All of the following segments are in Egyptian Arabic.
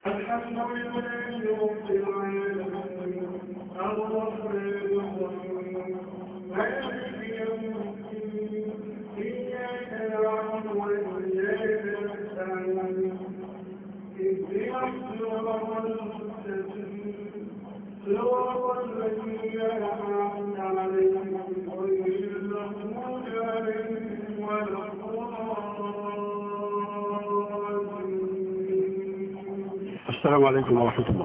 الحمد لله رب العالمين الرحمن الرحيم مالك يوم الدين إياك نعبد وإياك نستعين اهدنا الصراط المستقيم صراط الذين أنعمت عليهم غير المغضوب عليهم ولا الضالين السلام عليكم ورحمة الله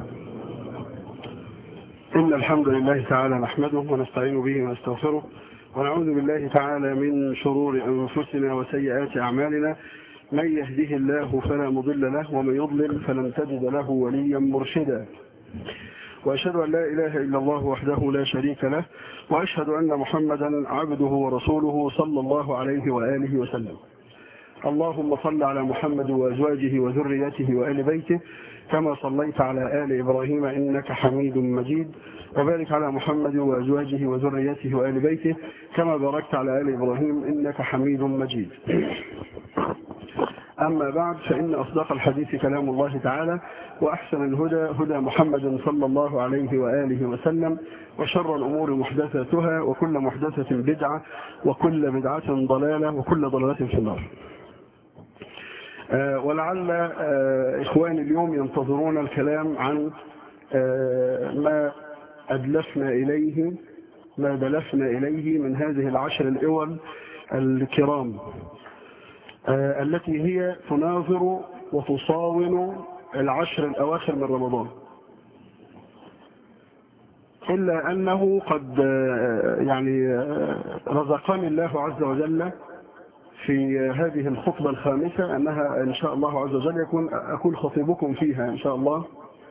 إن الحمد لله تعالى نحمده ونستعين به ونستغفره ونعوذ بالله تعالى من شرور أنفسنا وسيئات أعمالنا من يهده الله فلا مضل له ومن يضلل فلن تجد له وليا مرشدا وأشهد أن لا إله إلا الله وحده لا شريك له وأشهد أن محمدا عبده ورسوله صلى الله عليه وآله وسلم اللهم صل على محمد وأزواجه وذريته وآل بيته كما صليت على آل إبراهيم إنك حميد مجيد وبارك على محمد وأزواجه وذريته وآل بيته كما باركت على آل إبراهيم إنك حميد مجيد أما بعد فإن أصدق الحديث كلام الله تعالى وأحسن الهدى هدى محمد صلى الله عليه وآله وسلم وشر الأمور محدثاتها وكل محدثة بدعة وكل بدعة ضلالة وكل ضلالة في النار آه، ولعل آه، إخواني اليوم ينتظرون الكلام عن آه، ما أدلفنا إليه ما دلفنا إليه من هذه العشر الأول الكرام التي هي تناظر وتصاون العشر الأواخر من رمضان إلا أنه قد يعني رزقني الله عز وجل في هذه الخطبة الخامسة أنها إن شاء الله عز وجل يكون أكون خطيبكم فيها إن شاء الله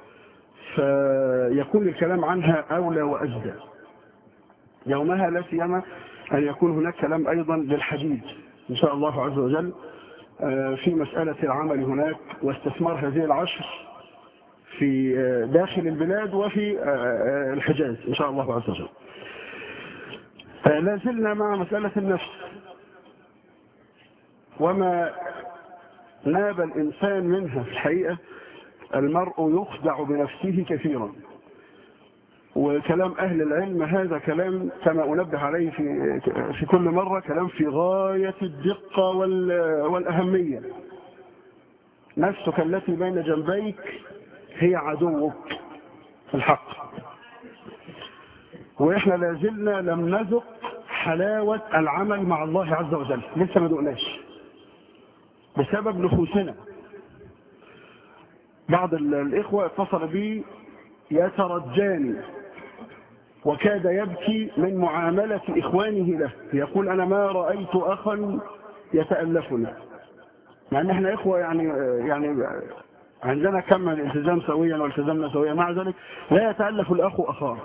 فيكون الكلام عنها أولى وأجدى يومها لا سيما أن يكون هناك كلام أيضا للحديد إن شاء الله عز وجل في مسألة العمل هناك واستثمار هذه العشر في داخل البلاد وفي الحجاز إن شاء الله عز وجل لا زلنا مع مسألة النفس وما ناب الإنسان منها في الحقيقة المرء يخدع بنفسه كثيرا وكلام أهل العلم هذا كلام كما أنبه عليه في, في كل مرة كلام في غاية الدقة والأهمية نفسك التي بين جنبيك هي عدوك في الحق وإحنا لازلنا لم نذق حلاوة العمل مع الله عز وجل لسه ما دقناش بسبب نفوسنا بعض الإخوة اتصل بي يترجاني وكاد يبكي من معاملة إخوانه له يقول أنا ما رأيت أخا يتألفني مع أن احنا إخوة يعني يعني عندنا كم الالتزام سويا والتزامنا سويا مع ذلك لا يتألف الأخ أخاه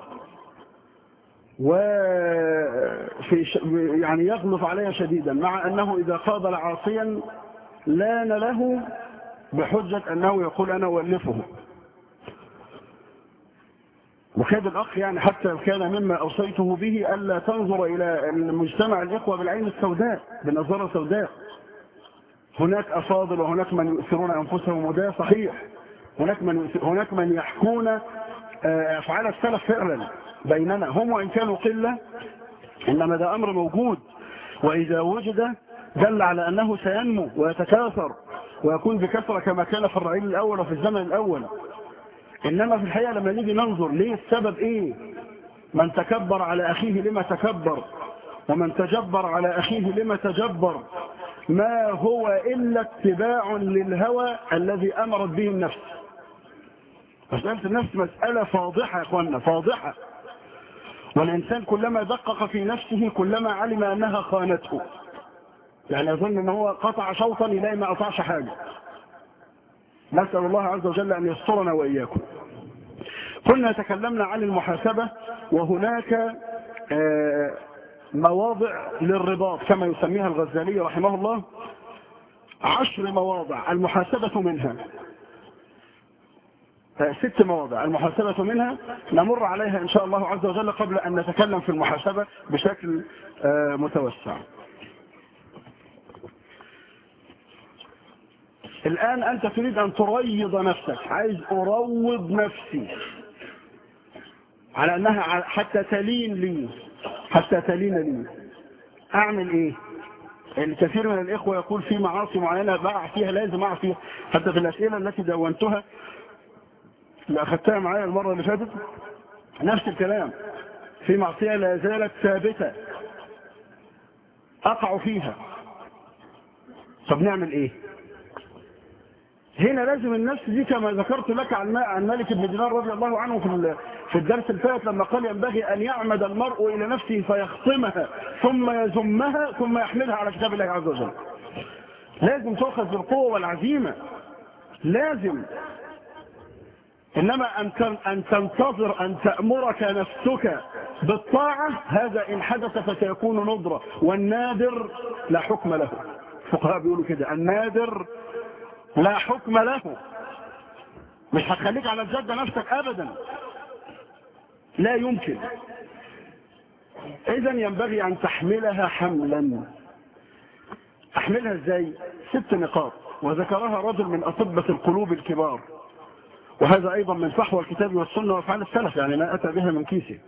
وفي يعني يغلط علي شديدا مع أنه إذا قابل عاصيا لان له بحجة أنه يقول أنا أولفه وكاد الأخ يعني حتى كان مما أوصيته به ألا تنظر إلى المجتمع الإخوة بالعين السوداء بنظرة سوداء هناك أفاضل وهناك من يؤثرون أنفسهم وده صحيح هناك من هناك من يحكون أفعال السلف فعلا بيننا هم وإن كانوا قلة إنما ده أمر موجود وإذا وجد دل على أنه سينمو ويتكاثر ويكون بكثرة كما كان في الرعيل الأول وفي الزمن الأول إنما في الحقيقة لما نيجي ننظر ليه السبب إيه من تكبر على أخيه لما تكبر ومن تجبر على أخيه لما تجبر ما هو إلا اتباع للهوى الذي أمرت به النفس مسألة النفس مسألة فاضحة يا أخوانا فاضحة والإنسان كلما دقق في نفسه كلما علم أنها خانته يعني أظن أنه هو قطع شوطا إليه ما قطعش حاجة نسأل الله عز وجل أن يسترنا وإياكم كنا تكلمنا عن المحاسبة وهناك مواضع للرباط كما يسميها الغزالي رحمه الله عشر مواضع المحاسبة منها ست مواضع المحاسبة منها نمر عليها إن شاء الله عز وجل قبل أن نتكلم في المحاسبة بشكل متوسع الآن أنت تريد أن تريض نفسك عايز أروض نفسي على أنها ع- حتى تلين لي حتى تلين لي أعمل إيه الكثير من الإخوة يقول في معاصي معينة بقع فيها لازم أقع فيها حتى في الأسئلة التي دونتها اللي أخذتها معايا المرة اللي فاتت نفس الكلام في معصية لا زالت ثابتة أقع فيها طب نعمل إيه هنا لازم النفس دي كما ذكرت لك عن عن مالك بن دينار رضي الله عنه في ال- في الدرس الفات لما قال ينبغي أن يعمد المرء إلى نفسه فيخصمها ثم يذمها ثم يحملها على كتاب الله عز وجل لازم تؤخذ بالقوة والعزيمة لازم إنما أن تن- أن تنتظر أن تأمرك نفسك بالطاعة هذا إن حدث فسيكون ندرة والنادر لا حكم له الفقهاء بيقولوا كده النادر لا حكم له مش هتخليك على الجدة نفسك أبدا لا يمكن إذا ينبغي أن تحملها حملا أحملها إزاي ست نقاط وذكرها رجل من أطبة القلوب الكبار وهذا أيضا من فحوى الكتاب والسنة وافعال السلف يعني ما أتى بها من كيسه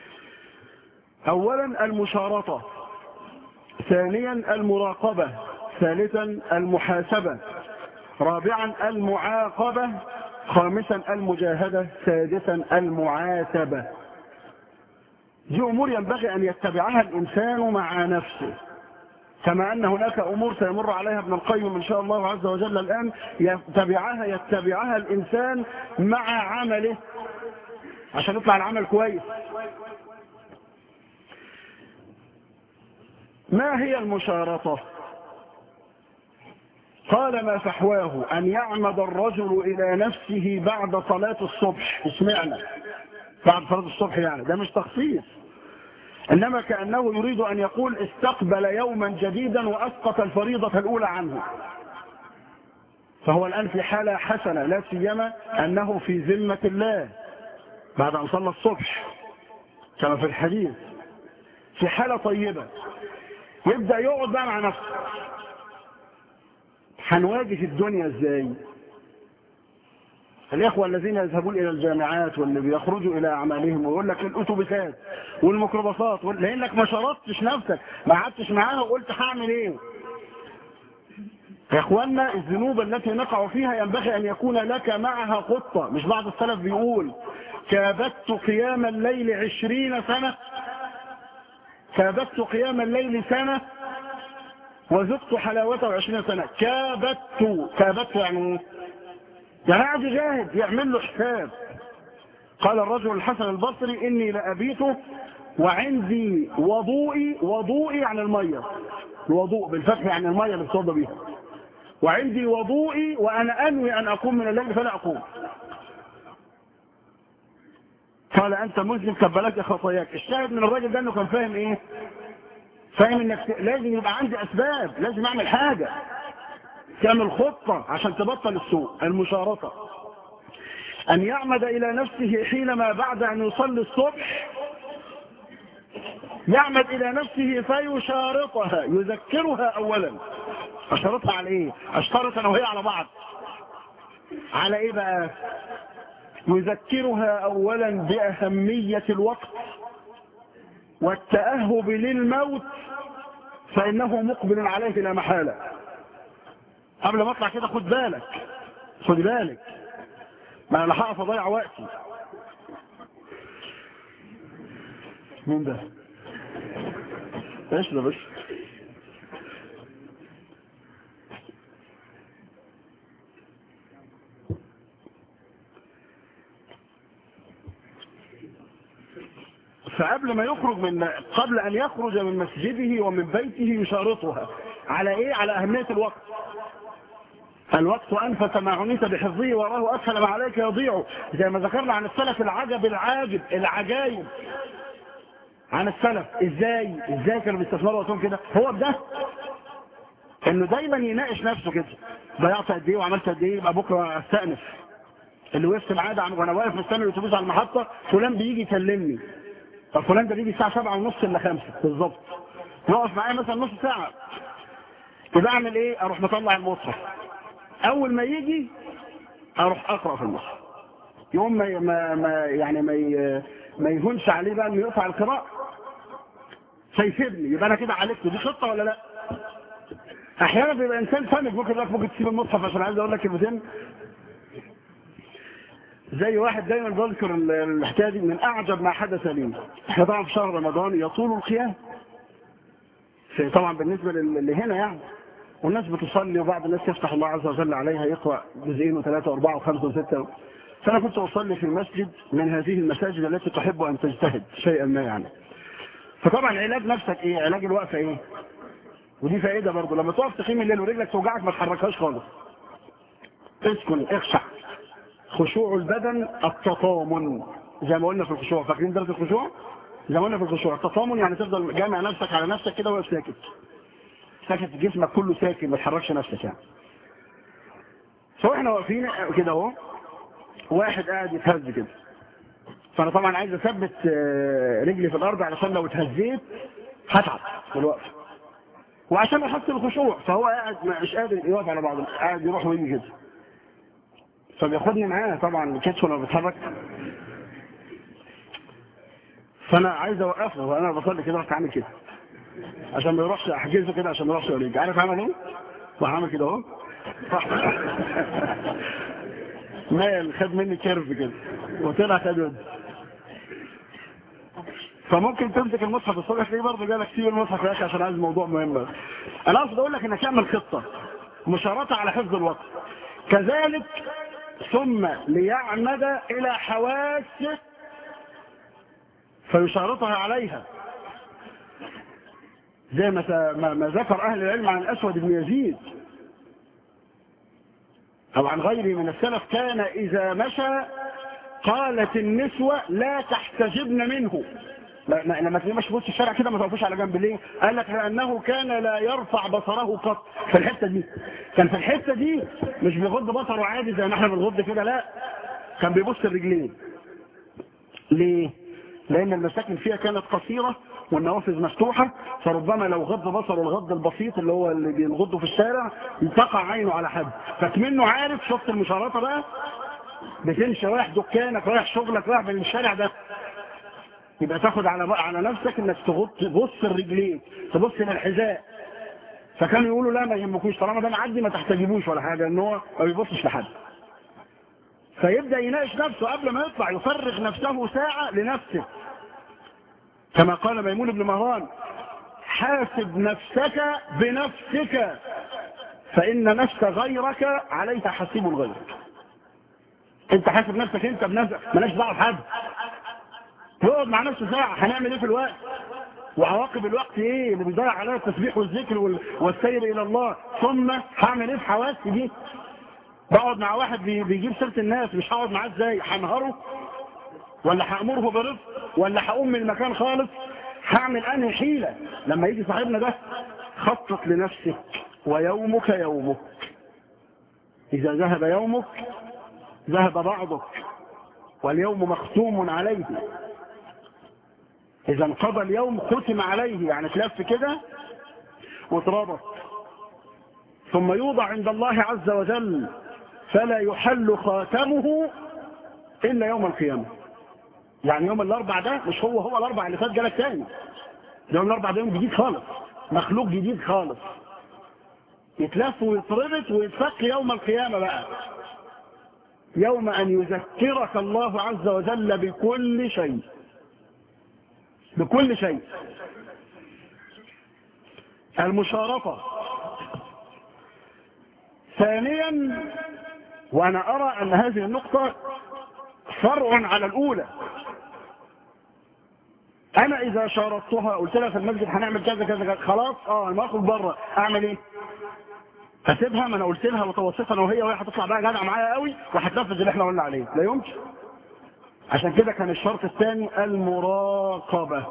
أولا المشارطة ثانيا المراقبة ثالثا المحاسبة رابعا المعاقبة خامسا المجاهدة سادسا المعاتبة دي أمور ينبغي أن يتبعها الإنسان مع نفسه كما أن هناك أمور سيمر عليها ابن القيم إن شاء الله عز وجل الآن يتبعها يتبعها الإنسان مع عمله عشان يطلع العمل كويس ما هي المشارطة قال ما فحواه أن يعمد الرجل إلى نفسه بعد صلاة الصبح اسمعنا بعد صلاة الصبح يعني ده مش تخصيص إنما كأنه يريد أن يقول استقبل يوما جديدا وأسقط الفريضة الأولى عنه فهو الآن في حالة حسنة لا سيما أنه في ذمة الله بعد أن صلى الصبح كما في الحديث في حالة طيبة يبدأ يقعد بقى مع نفسه هنواجه الدنيا ازاي الإخوة الذين يذهبون إلى الجامعات واللي بيخرجوا إلى أعمالهم ويقول لك الأتوبيسات والميكروباصات وال- لأنك ما شرطتش نفسك ما قعدتش معاها وقلت هعمل إيه يا إخوانا الذنوب التي نقع فيها ينبغي أن يكون لك معها خطة مش بعض السلف بيقول كابدت قيام الليل عشرين سنة كابدت قيام الليل سنة وذقت حلاوته عشرين سنة كابدت كابدت يعني ايه؟ يعني قاعد يجاهد يعمل له حساب قال الرجل الحسن البصري إني لأبيت وعندي وضوئي وضوئي يعني المية الوضوء بالفتح يعني المية اللي بتصدى بيها وعندي وضوئي وأنا أنوي أن أقوم من الليل فلا أقوم قال أنت مذنب كبلك خطاياك الشاهد من الراجل ده أنه كان فاهم إيه فاهم انك ت- لازم يبقى عندي اسباب لازم اعمل حاجة تعمل خطة عشان تبطل السوء المشارطة ان يعمد الى نفسه حينما بعد ان يصلي الصبح يعمد الى نفسه فيشارطها يذكرها اولا اشارطها على ايه اشترط انا وهي على بعض على ايه بقى يذكرها اولا باهمية الوقت والتأهب للموت فإنه مقبل عليه لا محالة قبل ما اطلع كده خد بالك خد بالك ما انا هقف اضيع وقتي مين ده ايش ده بس فقبل ما يخرج من قبل أن يخرج من مسجده ومن بيته يشارطها على إيه؟ على أهمية الوقت الوقت أنفس ما عنيت بحفظه وراه أسهل ما عليك يضيع زي ما ذكرنا عن السلف العجب العاجب العجايب عن السلف ازاي ازاي كانوا بيستثمروا وقتهم كده هو بده انه دايما يناقش نفسه كده ضيعت قد ايه وعملت قد ايه يبقى بكره استأنف اللي وقفت معاه ده وانا واقف مستني الاتوبيس على المحطه فلان بيجي يكلمني طب فلان ده بيجي الساعه 7 ونص الا 5 بالظبط يقف معايا مثلا نص ساعه يبقى اعمل ايه اروح مطلع المصحف اول ما يجي اروح اقرا في المصحف يوم ما ما ما يعني ما ي- ما يهونش عليه بقى انه يقطع القراءه فيسيبني يبقى انا كده عالجته دي خطه ولا لا احيانا بيبقى انسان سامج ممكن يقول لك ممكن تسيب المصحف عشان عايز اقول لك كلمتين زي واحد دايما بذكر ال- الحكايه دي من اعجب ما حدث لي احنا طبعا في شهر رمضان يطول القيام في- طبعا بالنسبه لل- اللي هنا يعني والناس بتصلي وبعض الناس يفتح الله عز وجل عليها يقرا جزئين وثلاثه واربعه وخمسه وسته فانا كنت اصلي في المسجد من هذه المساجد التي تحب ان تجتهد شيئا ما يعني فطبعا علاج نفسك ايه علاج الوقفه ايه ودي فائده برضه لما تقف تقيم الليل ورجلك توجعك ما تحركهاش خالص اسكن اخشع خشوع البدن التطامن زي ما قلنا في الخشوع فاكرين درس الخشوع زي ما قلنا في الخشوع التطامن يعني تفضل جامع نفسك على نفسك كده واقف ساكت ساكت جسمك كله ساكن ما تحركش نفسك يعني فاحنا واقفين كده اهو واحد قاعد يتهز كده فانا طبعا عايز اثبت آه، رجلي في الارض علشان لو اتهزيت هتعب في الوقفه وعشان احسن الخشوع فهو قاعد مش قادر يقف على بعضه قاعد يروح ويجي كده فبياخدني معاه طبعا كتفه لما بيتحرك فانا عايز اوقفه وانا بصلي كده رحت عامل كده عشان ما يروحش احجزه كده عشان ما يروحش يوريك عارف عمل ايه؟ راح عامل كده اهو مال خد مني كيرف كده وطلع خد ود فممكن تمسك المصحف الصبح تلاقيه برضه جالك سيب المصحف يا اخي عشان عايز موضوع مهم بس. انا اقصد اقول لك انك تعمل خطه مشارطه على حفظ الوقت كذلك ثم ليعمد الى حواسه فيشارطها عليها زي ما ما ما ذكر اهل العلم عن الاسود بن يزيد او عن غيره من السلف كان اذا مشى قالت النسوة لا تحتجبن منه لا- لا- لما تلاقيه ماشي في وسط الشارع كده ما توقفوش على جنب ليه؟ قال لك لانه كان لا يرفع بصره قط في الحته دي كان في الحته دي مش بيغض بصره عادي زي ما احنا بنغض كده لا كان بيبص الرجلين ليه؟ لان المساكن فيها كانت قصيره والنوافذ مفتوحه فربما لو غض بصره الغض البسيط اللي هو اللي بينغضه في الشارع تقع عينه على حد فكمنه عارف شفت المشارطه بقى بتمشي رايح دكانك رايح شغلك رايح من الشارع ده يبقى تاخد على على نفسك انك تغط تبص الرجلين تبص للحذاء فكانوا يقولوا لا ما يهمكوش طالما ده معدي ما تحتجبوش ولا حاجه ان هو ما بيبصش لحد فيبدا يناقش نفسه قبل ما يطلع يفرغ نفسه ساعه لنفسه كما قال ميمون بن مهران حاسب نفسك بنفسك فان نفس غيرك عليها حسيب غيرك انت حاسب نفسك انت بنفسك مالكش دعوه بحد يقعد مع نفسه ساعه هنعمل ايه في الوقت وعواقب الوقت ايه اللي بيضيع عليها التسبيح والذكر وال- والسير الى الله ثم هعمل ايه في حواسي دي بقعد مع واحد بي- بيجيب سيره الناس مش هقعد معاه ازاي هنهره ولا هامره برفق ولا هقوم من المكان خالص هعمل انهي حيله لما يجي صاحبنا ده خطط لنفسك ويومك يومك اذا ذهب يومك ذهب بعضك واليوم مختوم عليه إذا انقضى اليوم ختم عليه يعني تلف كده واتربط ثم يوضع عند الله عز وجل فلا يحل خاتمه إلا يوم القيامة يعني يوم الأربع ده مش هو هو الأربع اللي فات جالك تاني يوم الأربع ده يوم جديد خالص مخلوق جديد خالص يتلف ويتربط ويتفك يوم القيامة بقى يوم أن يذكرك الله عز وجل بكل شيء بكل شيء المشارطة ثانيا وأنا أرى أن هذه النقطة فرع على الأولى أنا إذا شارطتها قلت لها في المسجد هنعمل كذا كذا كذا خلاص اه أنا اخرج بره أعمل إيه؟ هسيبها ما انا قلت لها متوسطه انا وهي وهي هتطلع بقى جدع معايا قوي وهتنفذ اللي احنا قلنا عليه لا يمكن عشان كده كان الشرط الثاني المراقبه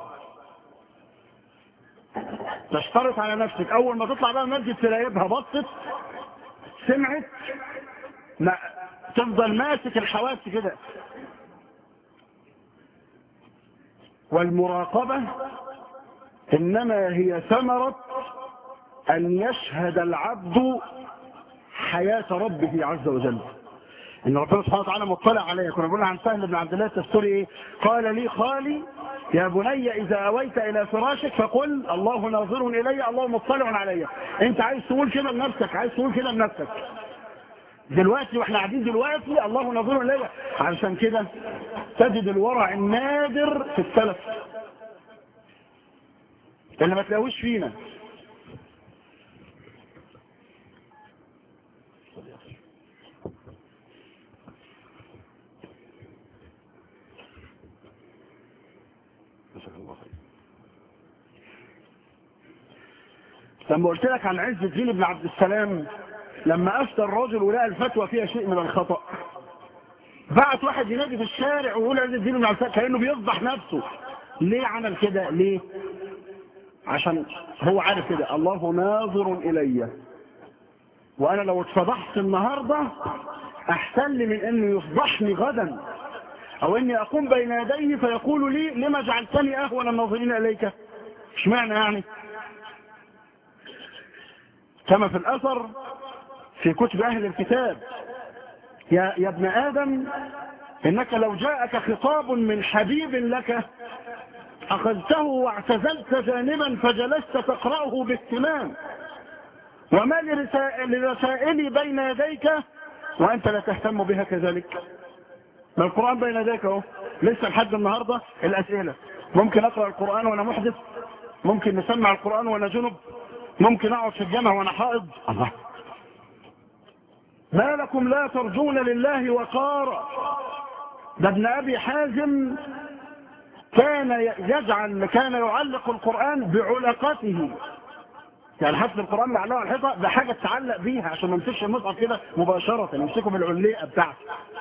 تشترط على نفسك اول ما تطلع بقى المسجد تلاقيها بصت سمعت ما تفضل ماسك الحواس كده والمراقبه انما هي ثمره أن يشهد العبد حياة ربه عز وجل ان ربنا سبحانه وتعالى مطلع عليه كنا بنقول عن سهل بن عبد الله التستوري ايه قال لي خالي يا بني اذا اويت الى فراشك فقل الله ناظر الي الله مطلع علي انت عايز تقول كده لنفسك عايز تقول كده لنفسك دلوقتي واحنا قاعدين دلوقتي الله ناظر الي علشان كده تجد الورع النادر في السلف اللي ما تلاقوش فينا لما قلت لك عن عز الدين بن عبد السلام لما افتى الرجل ولقى الفتوى فيها شيء من الخطأ بعت واحد ينادي في الشارع ويقول عز الدين بن عبد السلام كأنه بيفضح نفسه ليه عمل كده ليه عشان هو عارف كده الله ناظر الي وانا لو اتفضحت النهارده احسن لي من انه يفضحني غدا او اني اقوم بين يديه فيقول لي لما جعلتني اهون الناظرين اليك اشمعنى يعني كما في الاثر في كتب اهل الكتاب يا, يا ابن ادم انك لو جاءك خطاب من حبيب لك اخذته واعتزلت جانبا فجلست تقرأه باهتمام وما لرسائلي بين يديك وانت لا تهتم بها كذلك ما القرآن بين يديك اهو لسه لحد النهاردة الاسئلة ممكن اقرأ القرآن وانا محدث ممكن نسمع القرآن وانا جنب ممكن اقعد في الجامع وانا حائض الله ما لكم لا ترجون لله وقارا ده ابن ابي حازم كان يجعل كان يعلق القرآن بعلقته يعني حفظ القرآن معلقه على الحيطة ده حاجة تعلق بيها عشان ما يمسكش المصحف كده مباشرة يمسكه بالعليقة بتاعته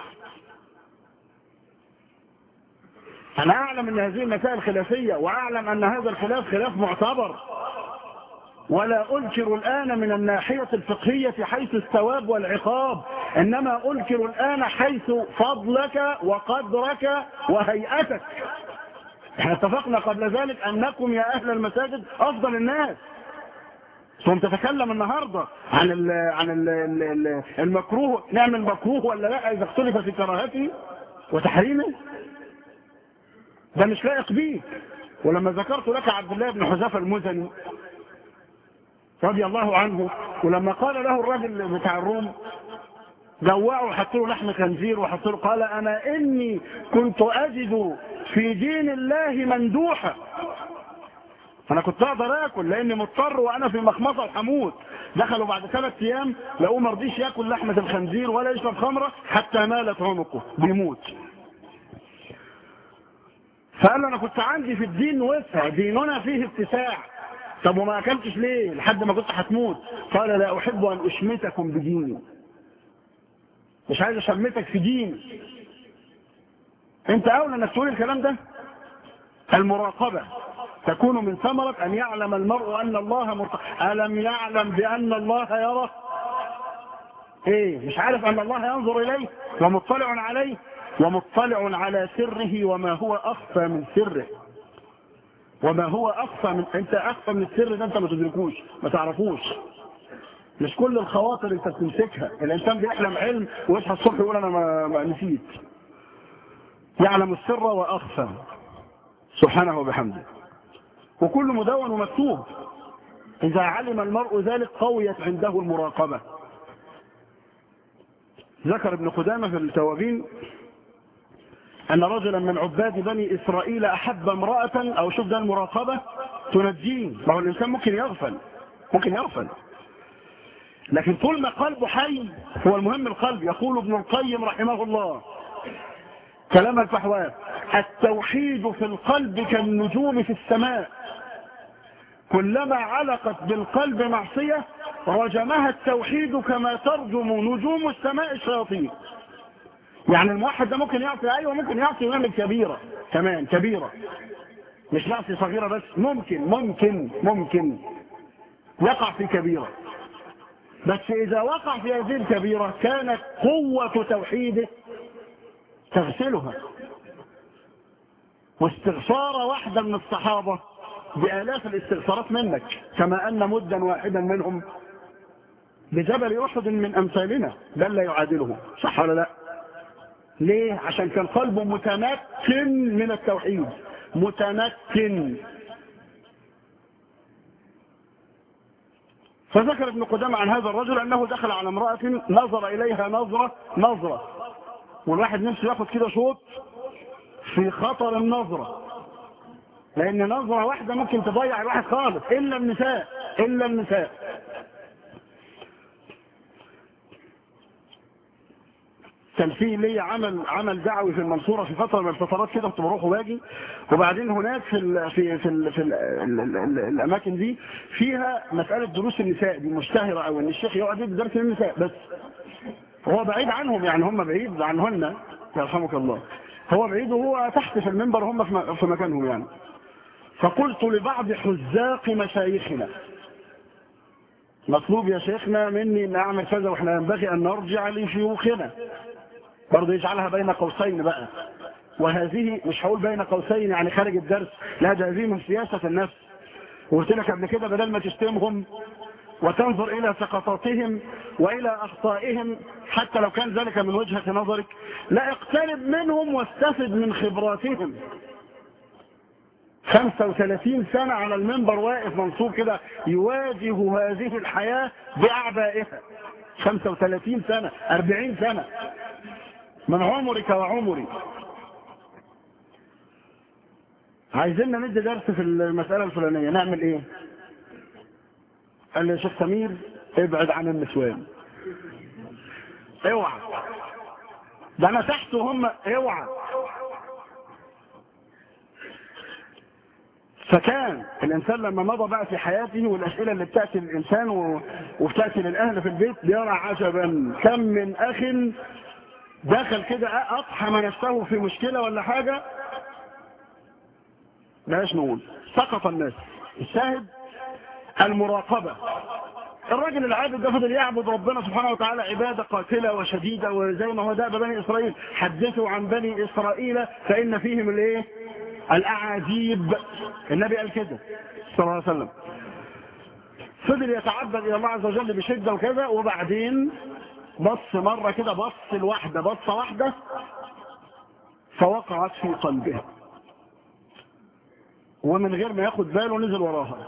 أنا أعلم أن هذه المسائل خلافية وأعلم أن هذا الخلاف خلاف معتبر ولا أنكر الآن من الناحية الفقهية حيث الثواب والعقاب إنما أنكر الآن حيث فضلك وقدرك وهيئتك احنا اتفقنا قبل ذلك أنكم يا أهل المساجد أفضل الناس ثم تتكلم النهاردة عن ال عن ال ال المكروه نعمل مكروه ولا لا إذا اختلف في كراهته وتحريمه ده مش لائق بيك ولما ذكرت لك عبد الله بن حذافه المزني رضي الله عنه ولما قال له الراجل بتاع الروم جوعوا وحطوا له لحم خنزير وحطوا له قال انا اني كنت اجد في دين الله مندوحه انا كنت اقدر اكل لاني مضطر وانا في مخمصه وحموت دخلوا بعد ثلاث ايام لقوه ما رضيش ياكل لحمه الخنزير ولا يشرب خمره حتى مالت عنقه بيموت فقال له انا كنت عندي في الدين وسع ديننا فيه اتساع طب وما اكلتش ليه لحد ما كنت هتموت قال لا احب ان اشمتكم بديني مش عايز اشمتك في ديني انت اولى انك تقول الكلام ده المراقبة تكون من ثمرة ان يعلم المرء ان الله مرتقب الم يعلم بان الله يرى ايه مش عارف ان الله ينظر اليه ومطلع عليه ومطلع على سره وما هو اخفى من سره وما هو اخفى من انت اخفى من السر ده انت ما تدركوش ما تعرفوش مش كل الخواطر انت بتمسكها الانسان بيحلم حلم ويصحى الصبح يقول انا ما, ما نسيت يعلم السر واخفى سبحانه وبحمده وكل مدون ومكتوب اذا علم المرء ذلك قويت عنده المراقبه ذكر ابن قدامه في التوابين أن رجلا من عباد بني إسرائيل أحب امرأة أو شوف ده المراقبة تنجيه ما هو الإنسان ممكن يغفل ممكن يغفل لكن طول ما قلبه حي هو المهم القلب يقول ابن القيم رحمه الله كلام الفحوات التوحيد في القلب كالنجوم في السماء كلما علقت بالقلب معصية رجمها التوحيد كما ترجم نجوم السماء الشياطين يعني الموحد ده ممكن يعصي ايوه ممكن يعصي ويعمل كبيره كمان كبيره مش يعصي صغيره بس ممكن ممكن ممكن يقع في كبيره بس اذا وقع في هذه الكبيره كانت قوه توحيده تغسلها واستغفار واحده من الصحابه بالاف الاستغفارات منك كما ان مدا واحدا منهم بجبل أحد من أمثالنا بل لا يعادله صح ولا لا ليه عشان كان قلبه متمكن من التوحيد متمكن فذكر ابن قدامة عن هذا الرجل أنه دخل على امرأة نظر إليها نظرة نظرة والواحد نفسه ياخد كده شوط في خطر النظرة لأن نظرة واحدة ممكن تضيع الواحد خالص إلا النساء إلا النساء كان في لي عمل عمل دعوي في المنصوره في فتره من الفترات كده كنت بروح واجي وبعدين هناك في ال في في ال في ال ال ال ال الاماكن دي فيها مساله دروس النساء دي مشتهره قوي ان الشيخ يقعد يدي درس للنساء بس هو بعيد عنهم يعني هم بعيد عنهن يرحمك الله هو بعيد وهو تحت في المنبر هم في م- في مكانهم يعني فقلت لبعض حزاق مشايخنا مطلوب يا شيخنا مني ان اعمل كذا واحنا ينبغي ان نرجع لشيوخنا برضه يجعلها بين قوسين بقى وهذه مش هقول بين قوسين يعني خارج الدرس لا ده هذه من سياسة النفس وقلت لك قبل كده بدل ما تشتمهم وتنظر إلى سقطاتهم وإلى أخطائهم حتى لو كان ذلك من وجهة نظرك لا اقترب منهم واستفد من خبراتهم 35 سنة على المنبر واقف منصوب كده يواجه هذه الحياة بأعبائها 35 سنة 40 سنة من عمرك وعمري عايزيننا ندي درس في المسألة الفلانية نعمل ايه قال لي يا شيخ سمير ابعد عن النسوان اوعى ده انا تحت وهم اوعى فكان الانسان لما مضى بقى في حياته والاسئله اللي بتاتي للانسان و- وبتاتي للاهل في البيت بيرى عجبا كم من اخ دخل كده اطحن نفسه في مشكله ولا حاجه بلاش نقول سقط الناس الشاهد المراقبه الراجل العابد ده فضل يعبد ربنا سبحانه وتعالى عباده قاتله وشديده وزي ما هو دأب بني اسرائيل حدثوا عن بني اسرائيل فان فيهم الايه الاعاجيب النبي قال كده صلى الله عليه وسلم فضل يتعبد الى الله عز وجل بشده وكذا وبعدين بص مره كده بص الواحده بصه واحده فوقعت في قلبه ومن غير ما ياخد باله نزل وراها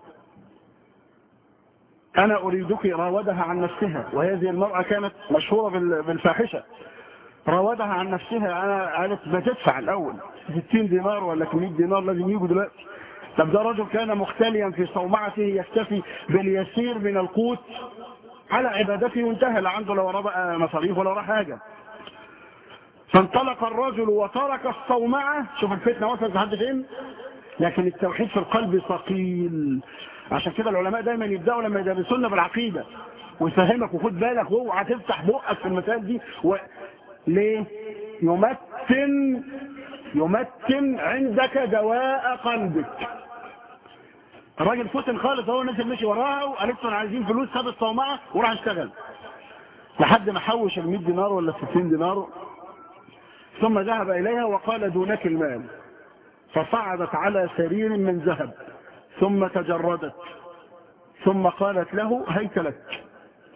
أنا أريدك راودها عن نفسها وهذه المرأة كانت مشهورة بال- بالفاحشة راودها عن نفسها أنا قالت ما تدفع الأول 60 دينار ولا 100 دينار لازم يجوا دلوقتي طب ده رجل كان مختليا في صومعته يكتفي باليسير من القوت على عبادته وانتهى لا عنده لا وراه بقى مصاريف ولا وراه حاجة فانطلق الرجل وترك الصومعة شوف الفتنة وصلت لحد فين لكن التوحيد في القلب ثقيل عشان كده العلماء دايما يبداوا لما يدرسونا بالعقيده ويفهمك وخد بالك واوعى تفتح بقك في المسائل دي و... ليه؟ يمتن يمتن عندك دواء قلبك الراجل فتن خالص هو نزل مشي وراها وقالت له انا عايزين فلوس خد الصومعه وراح اشتغل لحد ما حوش ال 100 دينار ولا 60 دينار ثم ذهب اليها وقال دونك المال فصعدت على سرير من ذهب ثم تجردت ثم قالت له هيت لك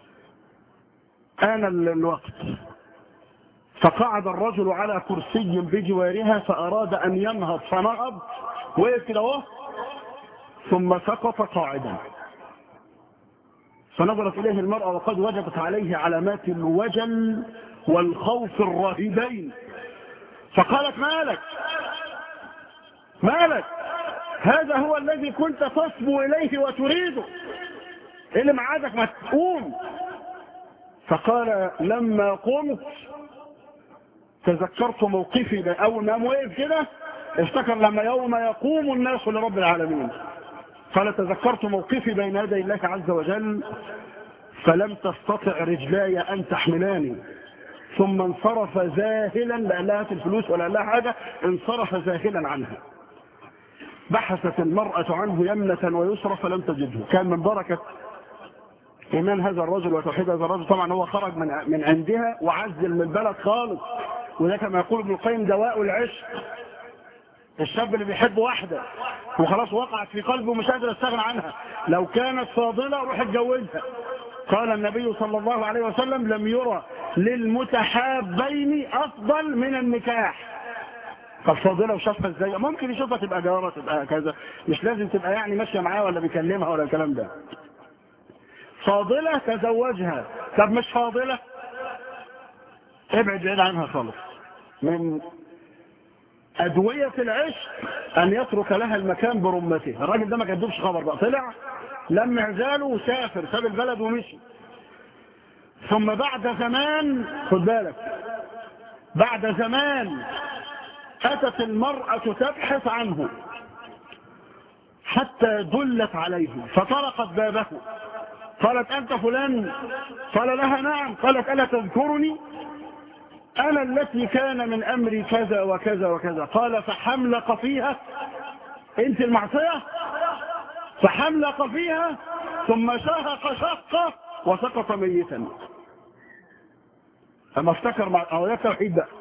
آن ال- الوقت فقعد الرجل على كرسي بجوارها فأراد أن ينهض فنهض وقف كده اهو ثم سقط قاعدا فنظرت إليه المرأة وقد وجدت عليه علامات الوجل والخوف الرهيبين فقالت مالك مالك هذا هو الذي كنت تصبو إليه وتريده إيه اللي معادك ما تقوم فقال لما قمت تذكرت موقفي أول ما قام وقف كده افتكر لما يوم يقوم الناس لرب العالمين قال تذكرت موقفي بين يدي الله عز وجل فلم تستطع رجلاي أن تحملاني ثم انصرف ذاهلا لا لها الفلوس ولا لها حاجة انصرف ذاهلا عنها بحثت المرأة عنه يمنة ويسرى فلم تجده كان من بركة إيمان هذا الرجل وتوحيد هذا الرجل طبعا هو خرج من من عندها وعزل من البلد خالص وده كما يقول ابن القيم دواء العشق الشاب اللي بيحب واحدة وخلاص وقعت في قلبه ومش قادر يستغنى عنها لو كانت فاضلة روح اتجوزها قال النبي صلى الله عليه وسلم لم يرى للمتحابين أفضل من النكاح طب فاضله وشافها ازاي ممكن يشوفها تبقى جاره تبقى كذا مش لازم تبقى يعني ماشيه معاه ولا بيكلمها ولا الكلام ده فاضله تزوجها طب مش فاضله ابعد بعيد عنها خالص من أدوية العشق أن يترك لها المكان برمته الراجل ده ما كدبش خبر بقى طلع لم عزاله وسافر ساب البلد ومشي ثم بعد زمان خد بالك بعد زمان أتت المرأة تبحث عنه حتى دلت عليه فطرقت بابه قالت أنت فلان قال لها نعم قالت ألا تذكرني أنا التي كان من أمري كذا وكذا وكذا قال فحملق فيها أنت المعصية فحملق فيها ثم شهق شقة وسقط ميتا أما افتكر مع أو التوحيد بقى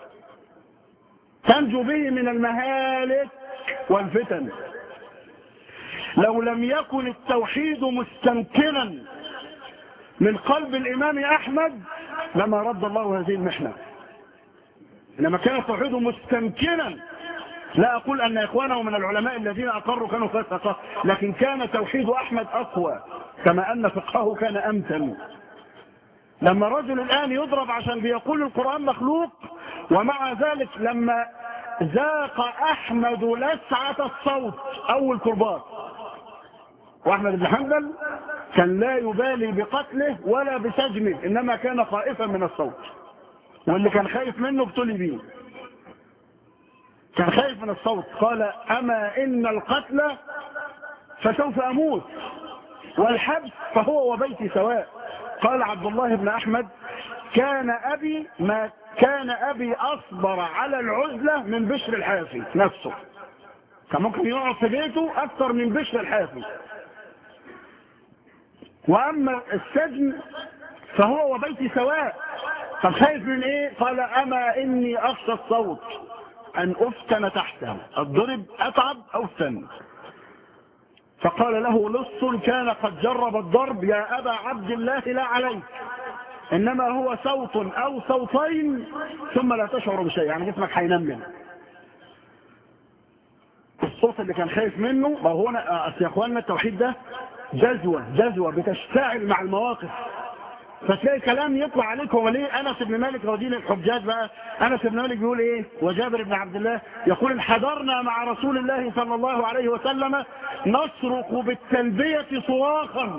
تنجو به من المهالك والفتن لو لم يكن التوحيد مستمكنا من قلب الإمام أحمد لما رد الله هذه المحنة إنما كان التوحيد مستمكنا لا أقول أن إخوانه من العلماء الذين أقروا كانوا فسقة لكن كان توحيد أحمد أقوى كما أن فقهه كان أمتن لما رجل الآن يضرب عشان بيقول القرآن مخلوق ومع ذلك لما ذاق أحمد لسعة الصوت أول كربات وأحمد بن حنبل كان لا يبالي بقتله ولا بسجنه إنما كان خائفا من الصوت واللي كان خايف منه ابتلي بيه كان خايف من الصوت قال أما إن القتل فسوف أموت والحبس فهو وبيتي سواء قال عبد الله بن أحمد كان أبي ما كان أبي أصبر على العزلة من بشر الحافي نفسه كان ممكن يقعد في بيته أكثر من بشر الحافي وأما السجن فهو وبيتي سواء طب خايف من ايه قال اما اني اخشى الصوت ان افتن تحته الضرب اتعب او افتن فقال له لص كان قد جرب الضرب يا ابا عبد الله لا عليك انما هو صوت او صوتين ثم لا تشعر بشيء يعني جسمك هينمل الصوت اللي كان خايف منه ما هو انا اصل يا اخواننا التوحيد ده جزوه جزوه بتشتعل مع المواقف فتلاقي كلام يطلع عليك هو ليه انس بن مالك رضي الحجاج بقى انس بن مالك بيقول ايه وجابر بن عبد الله يقول انحدرنا مع رسول الله صلى الله عليه وسلم نصرخ بالتلبيه صراخا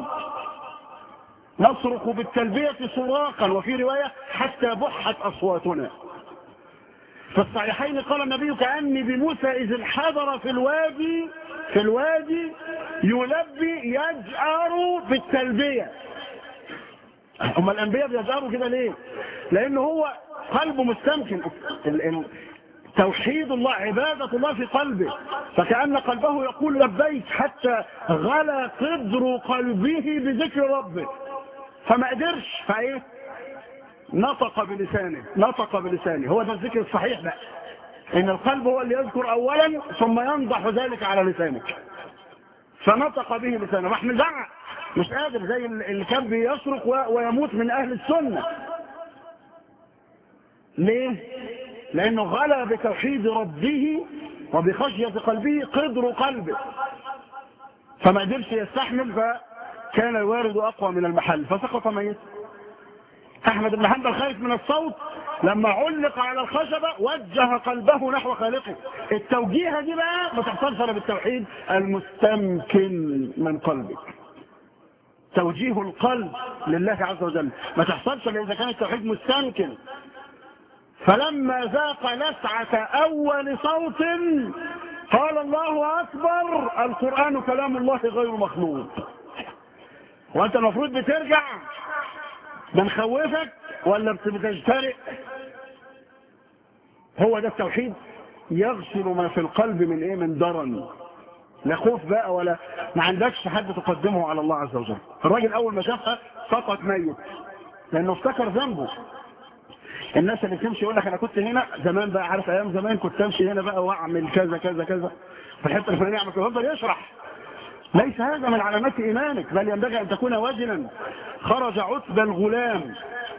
نصرخ بالتلبيه صراخا وفي روايه حتى بحت اصواتنا في الصحيحين قال النبي كأني بموسى إذ انحدر في الوادي في الوادي يلبي يجأر بالتلبية هم الأنبياء بيجأروا كده ليه لأنه هو قلبه مستمكن توحيد الله عبادة الله في قلبه فكأن قلبه يقول لبيك حتى غلى قدر قلبه بذكر ربه فما قدرش فايه نطق بلسانه نطق بلسانه هو ده الذكر الصحيح بقى ان القلب هو اللي يذكر اولا ثم ينضح ذلك على لسانك فنطق به لسانه راح مزعق مش قادر زي اللي كان بيصرخ ويموت من اهل السنه ليه لانه غلا بتوحيد ربه وبخشيه قلبه قدر قلبه فما قدرش يستحمل فكان الوارد اقوى من المحل فسقط ميتا احمد بن حنبل خايف من الصوت لما علق على الخشبة وجه قلبه نحو خالقه التوجيهة دي بقى ما تحصلش الا بالتوحيد المستمكن من قلبك توجيه القلب لله عز وجل ما تحصلش الا اذا كان التوحيد مستمكن فلما ذاق لسعة اول صوت قال الله اكبر القرآن كلام الله غير مخلوق وانت المفروض بترجع بنخوفك ولا بتجترئ هو ده التوحيد يغسل ما في القلب من ايه من درن لا خوف بقى ولا ما عندكش حد تقدمه على الله عز وجل الراجل اول ما شافها سقط ميت لانه افتكر ذنبه الناس اللي تمشي يقول لك انا كنت هنا زمان بقى عارف ايام زمان كنت امشي هنا بقى واعمل كذا كذا كذا في الحته الفلانيه اعمل كذا يفضل يشرح ليس هذا من علامات إيمانك بل ينبغي أن تكون وجلا خرج عتبة الغلام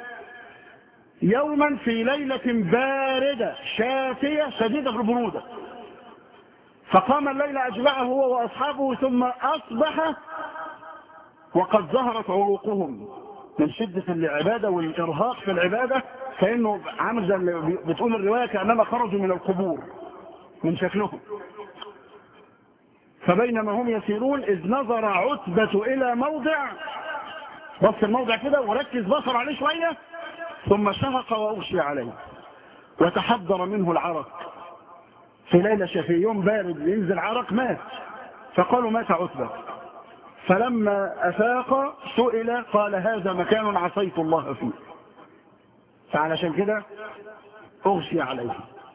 يوما في ليلة باردة شاتية شديدة البرودة فقام الليل أجمعه هو وأصحابه ثم أصبح وقد ظهرت عروقهم من شدة العبادة والإرهاق في العبادة كأنه عامل زي اللي بتقول الرواية كأنما خرجوا من القبور من شكلهم فبينما هم يسيرون إذ نظر عتبة إلى موضع بص الموضع كده وركز بصر عليه شوية ثم شهق وأغشي عليه وتحضر منه العرق في ليلة شفي يوم بارد ينزل عرق مات فقالوا مات عتبة فلما أفاق سئل قال هذا مكان عصيت الله فيه فعلشان كده أغشي عليه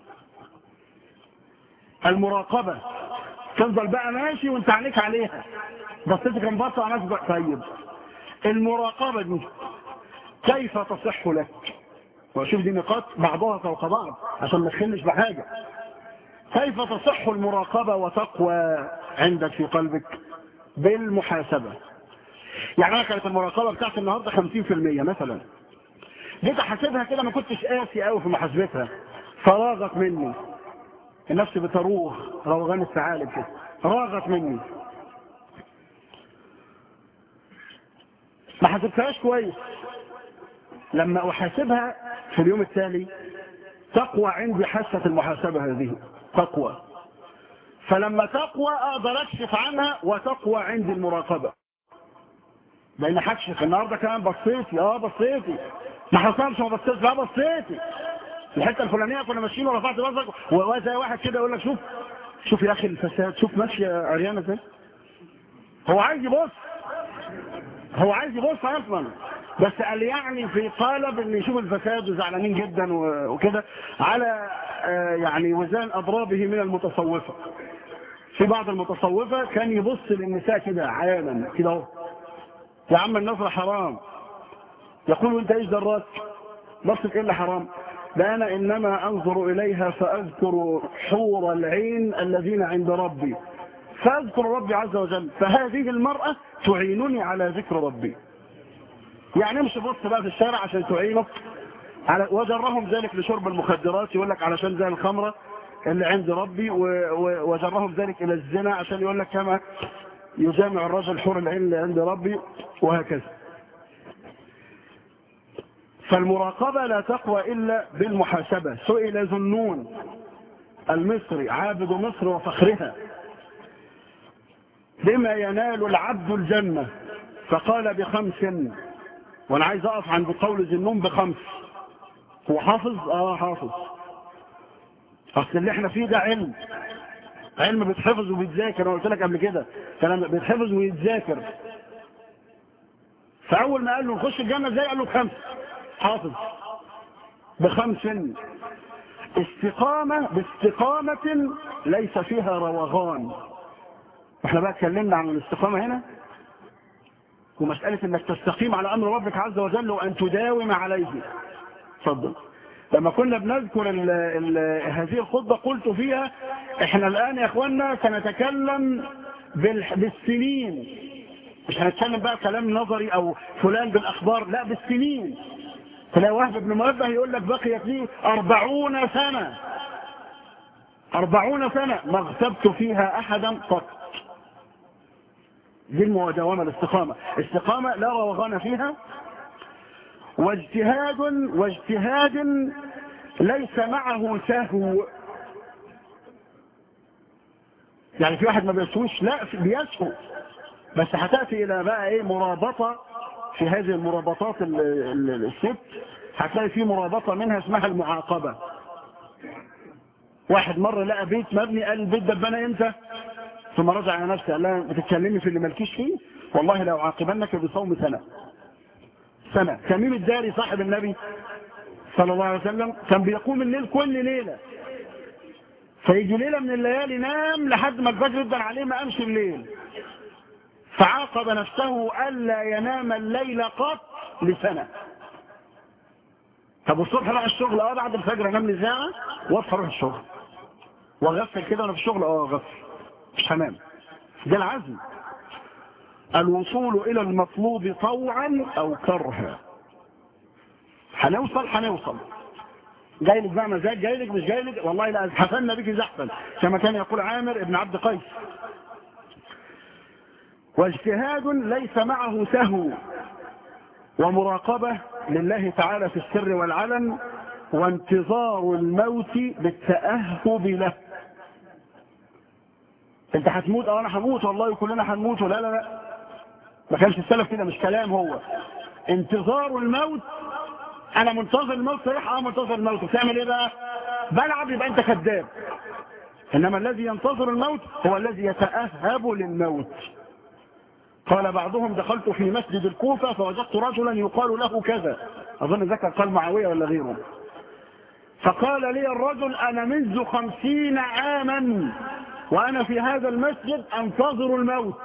المراقبة تفضل بقى ماشي وانت عليك عليها بصيت كان بص على نفسك طيب المراقبة دي كيف تصح لك وشوف دي نقاط بعضها فوق بعض عشان ما تخلش بحاجة كيف تصح المراقبة وتقوى عندك في قلبك بالمحاسبة يعني انا كانت المراقبة بتاعت النهاردة 50% مثلا جيت احاسبها كده ما كنتش قاسي قوي في محاسبتها فراغت مني النفس بتروغ روغان الثعالب كده راغت مني ما حسبتهاش كويس لما احاسبها في اليوم التالي تقوى عندي حاسة المحاسبة هذه تقوى فلما تقوى اقدر اكشف عنها وتقوى عندي المراقبة لان هكشف النهارده كمان بصيتي اه بصيتي ما حصلش ما بصيتش لا بصيتي الحته الفلانيه كنا ماشيين ورفعت راسك وزي واحد كده يقول لك شوف شوف يا اخي الفساد شوف ماشيه عريانه ازاي هو عايز يبص هو عايز يبص اصلا بس قال يعني في قالب ان يشوف الفساد وزعلانين جدا وكده على يعني وزان اضرابه من المتصوفه في بعض المتصوفه كان يبص للنساء كده عيانا كده اهو يا عم النظر حرام يقول انت ايش دراك بصك ايه اللي حرام ده انا انما انظر اليها فاذكر حور العين الذين عند ربي فاذكر ربي عز وجل فهذه المرأة تعينني على ذكر ربي يعني امشي بص بقى في الشارع عشان تعينك على وجرهم ذلك لشرب المخدرات يقول لك علشان زي الخمرة اللي عند ربي وجرهم ذلك الى الزنا عشان يقول لك كما يجامع الرجل حور العين اللي عند ربي وهكذا فالمراقبة لا تقوى إلا بالمحاسبة سئل ذنون المصري عابد مصر وفخرها بما ينال العبد الجنة فقال بخمس وانا عايز اقف عند قول ذنون بخمس هو حافظ اه حافظ اصل اللي احنا فيه ده علم علم بيتحفظ وبيتذاكر انا قلت لك قبل كده كلام بيتحفظ ويتذاكر فاول ما قال له نخش الجنه ازاي قال له بخمس حافظ بخمس استقامة باستقامة ليس فيها روغان احنا بقى اتكلمنا عن الاستقامة هنا ومسألة انك تستقيم على امر ربك عز وجل وان تداوم عليه اتفضل لما كنا بنذكر ال ال هذه الخطبة قلت فيها احنا الان يا اخوانا سنتكلم بالسنين مش هنتكلم بقى كلام نظري او فلان بالاخبار لا بالسنين تلاقي واحد ابن منبه يقول لك بقيت لي أربعون سنة أربعون سنة ما اغتبت فيها أحدا قط دي المداومة الاستقامة استقامة لا روغان فيها واجتهاد واجتهاد ليس معه سهو يعني في واحد ما بيسويش لا بيسهو بس هتأتي إلى بقى إيه مرابطة في هذه المرابطات الست هتلاقي في مرابطة منها اسمها المعاقبة واحد مرة لقى بيت مبني قال البيت ده اتبنى امتى ثم رجع على نفسه قال لها بتتكلمي في اللي مالكيش فيه والله لو عاقبنك بصوم سنة سنة تميم الداري صاحب النبي صلى الله عليه وسلم كان بيقوم الليل كل ليلة فيجي ليلة من الليالي نام لحد ما الفجر يفضل عليه ما قامش الليل فعاقب نفسه ألا ينام الليل قط لسنة طب الصبح راح الشغل اه بعد الفجر انام لي ساعة واصحى اروح الشغل واغفل كده وانا في الشغل اه اغفل مش هنام ده العزم الوصول إلى المطلوب طوعا أو كرها هنوصل هنوصل جاي لك بقى مزاج جاي لك مش جاي لك والله لا حسنا بك زحفا كما كان يقول عامر ابن عبد قيس واجتهاد ليس معه سهو ومراقبة لله تعالى في السر والعلن وانتظار الموت بالتأهب له انت هتموت اه انا هموت والله كلنا هنموت لا لا لا ما كانش السلف كده مش كلام هو انتظار الموت انا منتظر الموت صحيح اه منتظر الموت بتعمل ايه بقى بلعب يبقى انت كذاب انما الذي ينتظر الموت هو الذي يتأهب للموت قال بعضهم دخلت في مسجد الكوفة فوجدت رجلا يقال له كذا أظن ذكر قال معاوية ولا غيره فقال لي الرجل أنا منذ خمسين عاما وأنا في هذا المسجد أنتظر الموت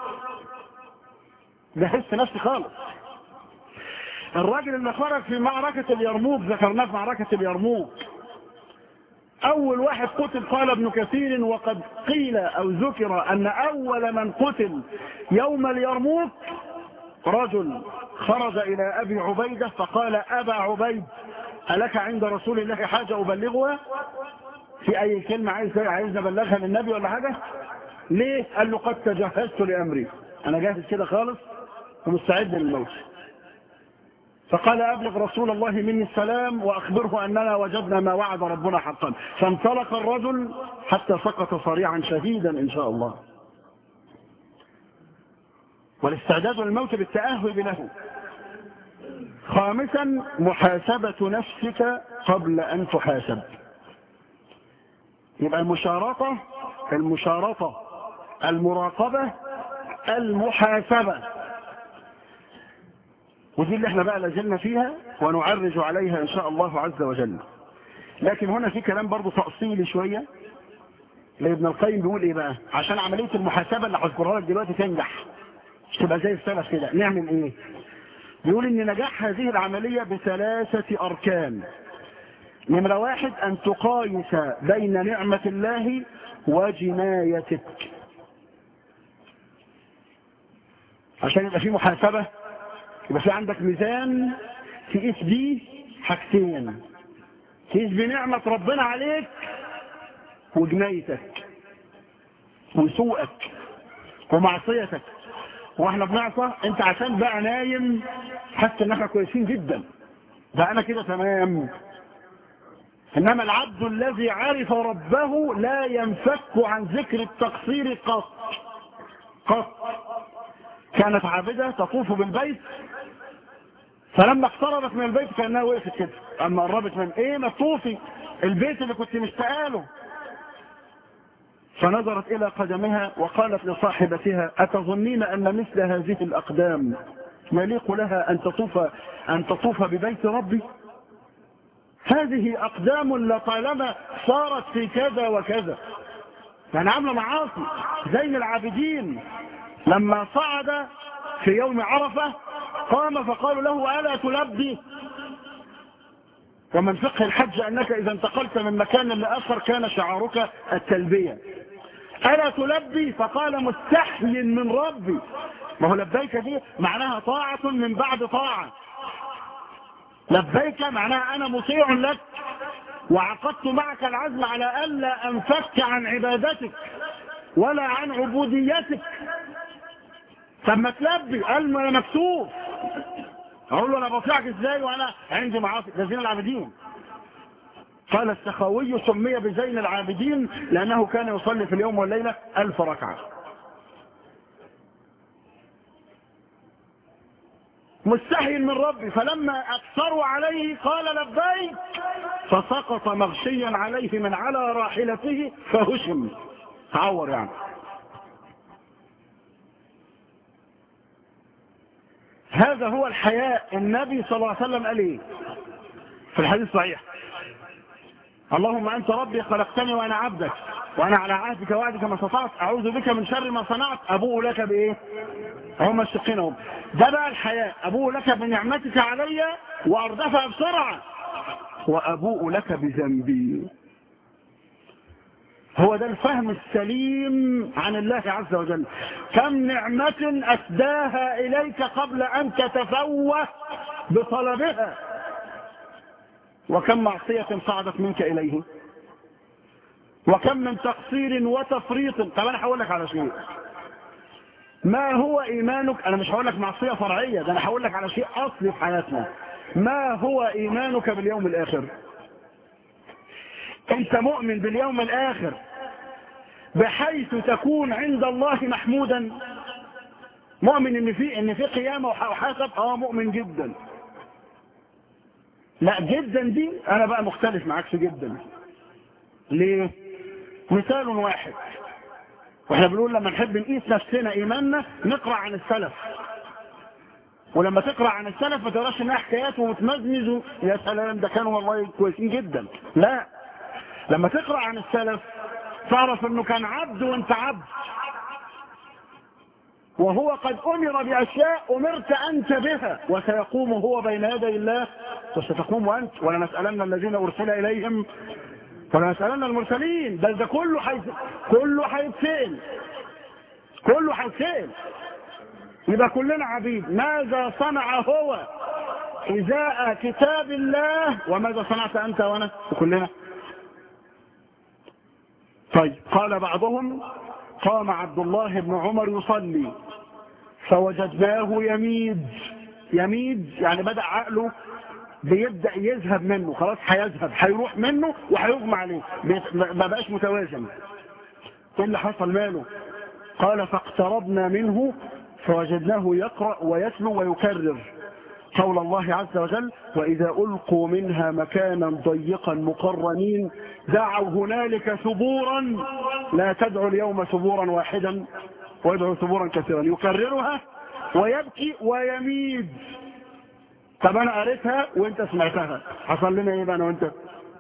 بحس نفسي خالص الراجل اللي خرج في معركة اليرموك ذكرناه في معركة اليرموك أول واحد قتل قال ابن كثير وقد قيل أو ذكر أن أول من قتل يوم اليرموك رجل خرج إلى أبي عبيدة فقال أبا عبيد ألك عند رسول الله حاجة أبلغها في أي كلمة عايز عايز نبلغها للنبي ولا حاجة ليه قال له قد تجهزت لأمري أنا جاهز كده خالص ومستعد للموت فقال أبلغ رسول الله مني السلام وأخبره أننا وجدنا ما وعد ربنا حقا فانطلق الرجل حتى سقط صريعا شهيدا إن شاء الله والاستعداد للموت بالتأهب له خامسا محاسبة نفسك قبل أن تحاسب يبقى المشارطة المشارطة المراقبة المحاسبة ودي اللي احنا بقى لازلنا فيها ونعرج عليها ان شاء الله عز وجل لكن هنا في كلام برضو تأصيلي شوية لابن القيم بيقول ايه بقى عشان عملية المحاسبة اللي هذكرها لك دلوقتي تنجح مش تبقى زي السلف كده نعمل ايه بيقول ان نجاح هذه العملية بثلاثة اركان نمرة واحد ان تقايس بين نعمة الله وجنايتك عشان يبقى في محاسبة يبقى في عندك ميزان تقيس بيه حاجتين تقيس بنعمة ربنا عليك وجنايتك وسوءك ومعصيتك واحنا بنعصى انت عشان بقى نايم حاسس ان احنا كويسين جدا ده انا كده تمام انما العبد الذي عرف ربه لا ينفك عن ذكر التقصير قط قط كانت عابدة تطوف بالبيت فلما اقتربت من البيت كانها وقفت كده اما قربت من ايه ما تطوفي البيت اللي كنت مشتاقه فنظرت الى قدمها وقالت لصاحبتها اتظنين ان مثل هذه الاقدام يليق لها ان تطوف ان تطوف ببيت ربي هذه اقدام لطالما صارت في كذا وكذا يعني عامله معاصي زين العابدين لما صعد في يوم عرفه قام فقالوا له ألا تلبي ومن فقه الحج أنك إذا انتقلت من مكان لآخر كان شعارك التلبية ألا تلبي فقال مستحي من ربي ما هو لبيك دي معناها طاعة من بعد طاعة لبيك معناها أنا مطيع لك وعقدت معك العزم على ألا أنفك عن عبادتك ولا عن عبوديتك طب ما تلبي قال ما انا مكسوف اقول له انا بطيعك ازاي وانا عندي معاصي ده زين العابدين قال السخاوي سمي بزين العابدين لانه كان يصلي في اليوم والليله الف ركعه مستحي من ربي فلما اكثروا عليه قال لبيك فسقط مغشيا عليه من على راحلته فهشم تعور يعني هذا هو الحياء النبي صلى الله عليه وسلم قال ايه في الحديث صحيح اللهم انت ربي خلقتني وانا عبدك وانا على عهدك وعدك ما استطعت اعوذ بك من شر ما صنعت ابوء لك بايه هم الشقين هم ده بقى الحياء ابوء لك بنعمتك علي واردفها بسرعه وابوء لك بذنبي هو ده الفهم السليم عن الله عز وجل كم نعمة أسداها إليك قبل أن تتفوه بطلبها وكم معصية صعدت منك إليه وكم من تقصير وتفريط طب أنا هقول لك على شيء ما هو إيمانك أنا مش هقول لك معصية فرعية ده أنا هقول لك على شيء أصلي في حياتنا ما هو إيمانك باليوم الآخر أنت مؤمن باليوم الآخر بحيث تكون عند الله محمودا مؤمن ان في ان في قيامه وحاسب اه مؤمن جدا لا جدا دي انا بقى مختلف معاك في جدا ليه مثال واحد واحنا بنقول لما نحب نقيس نفسنا ايماننا نقرا عن السلف ولما تقرا عن السلف ما تقراش انها حكايات ومتمزمز يا سلام ده كانوا والله كويسين جدا لا لما تقرا عن السلف تعرف انه كان عبد وانت عبد وهو قد امر باشياء امرت انت بها وسيقوم هو بين يدي الله وستقوم انت ولا نسالن الذين ارسل اليهم ولا نسالن المرسلين بل ده كله حيث كله هيتسال كله هيتسال يبقى كلنا عبيد ماذا صنع هو ازاء كتاب الله وماذا صنعت انت وانا وكلنا طيب قال بعضهم قام عبد الله بن عمر يصلي فوجدناه يميد يميد يعني بدأ عقله بيبدأ يذهب منه خلاص هيذهب هيروح منه وهيغمى عليه ما بقاش متوازن ايه اللي حصل ماله قال فاقتربنا منه فوجدناه يقرأ ويتلو ويكرر قول الله عز وجل وإذا ألقوا منها مكانا ضيقا مقرنين دعوا هنالك ثبورا لا تدعوا اليوم ثبورا واحدا ويدعوا ثبورا كثيرا يكررها ويبكي ويميد طب انا قريتها وانت سمعتها حصل لنا ايه بقى انا وانت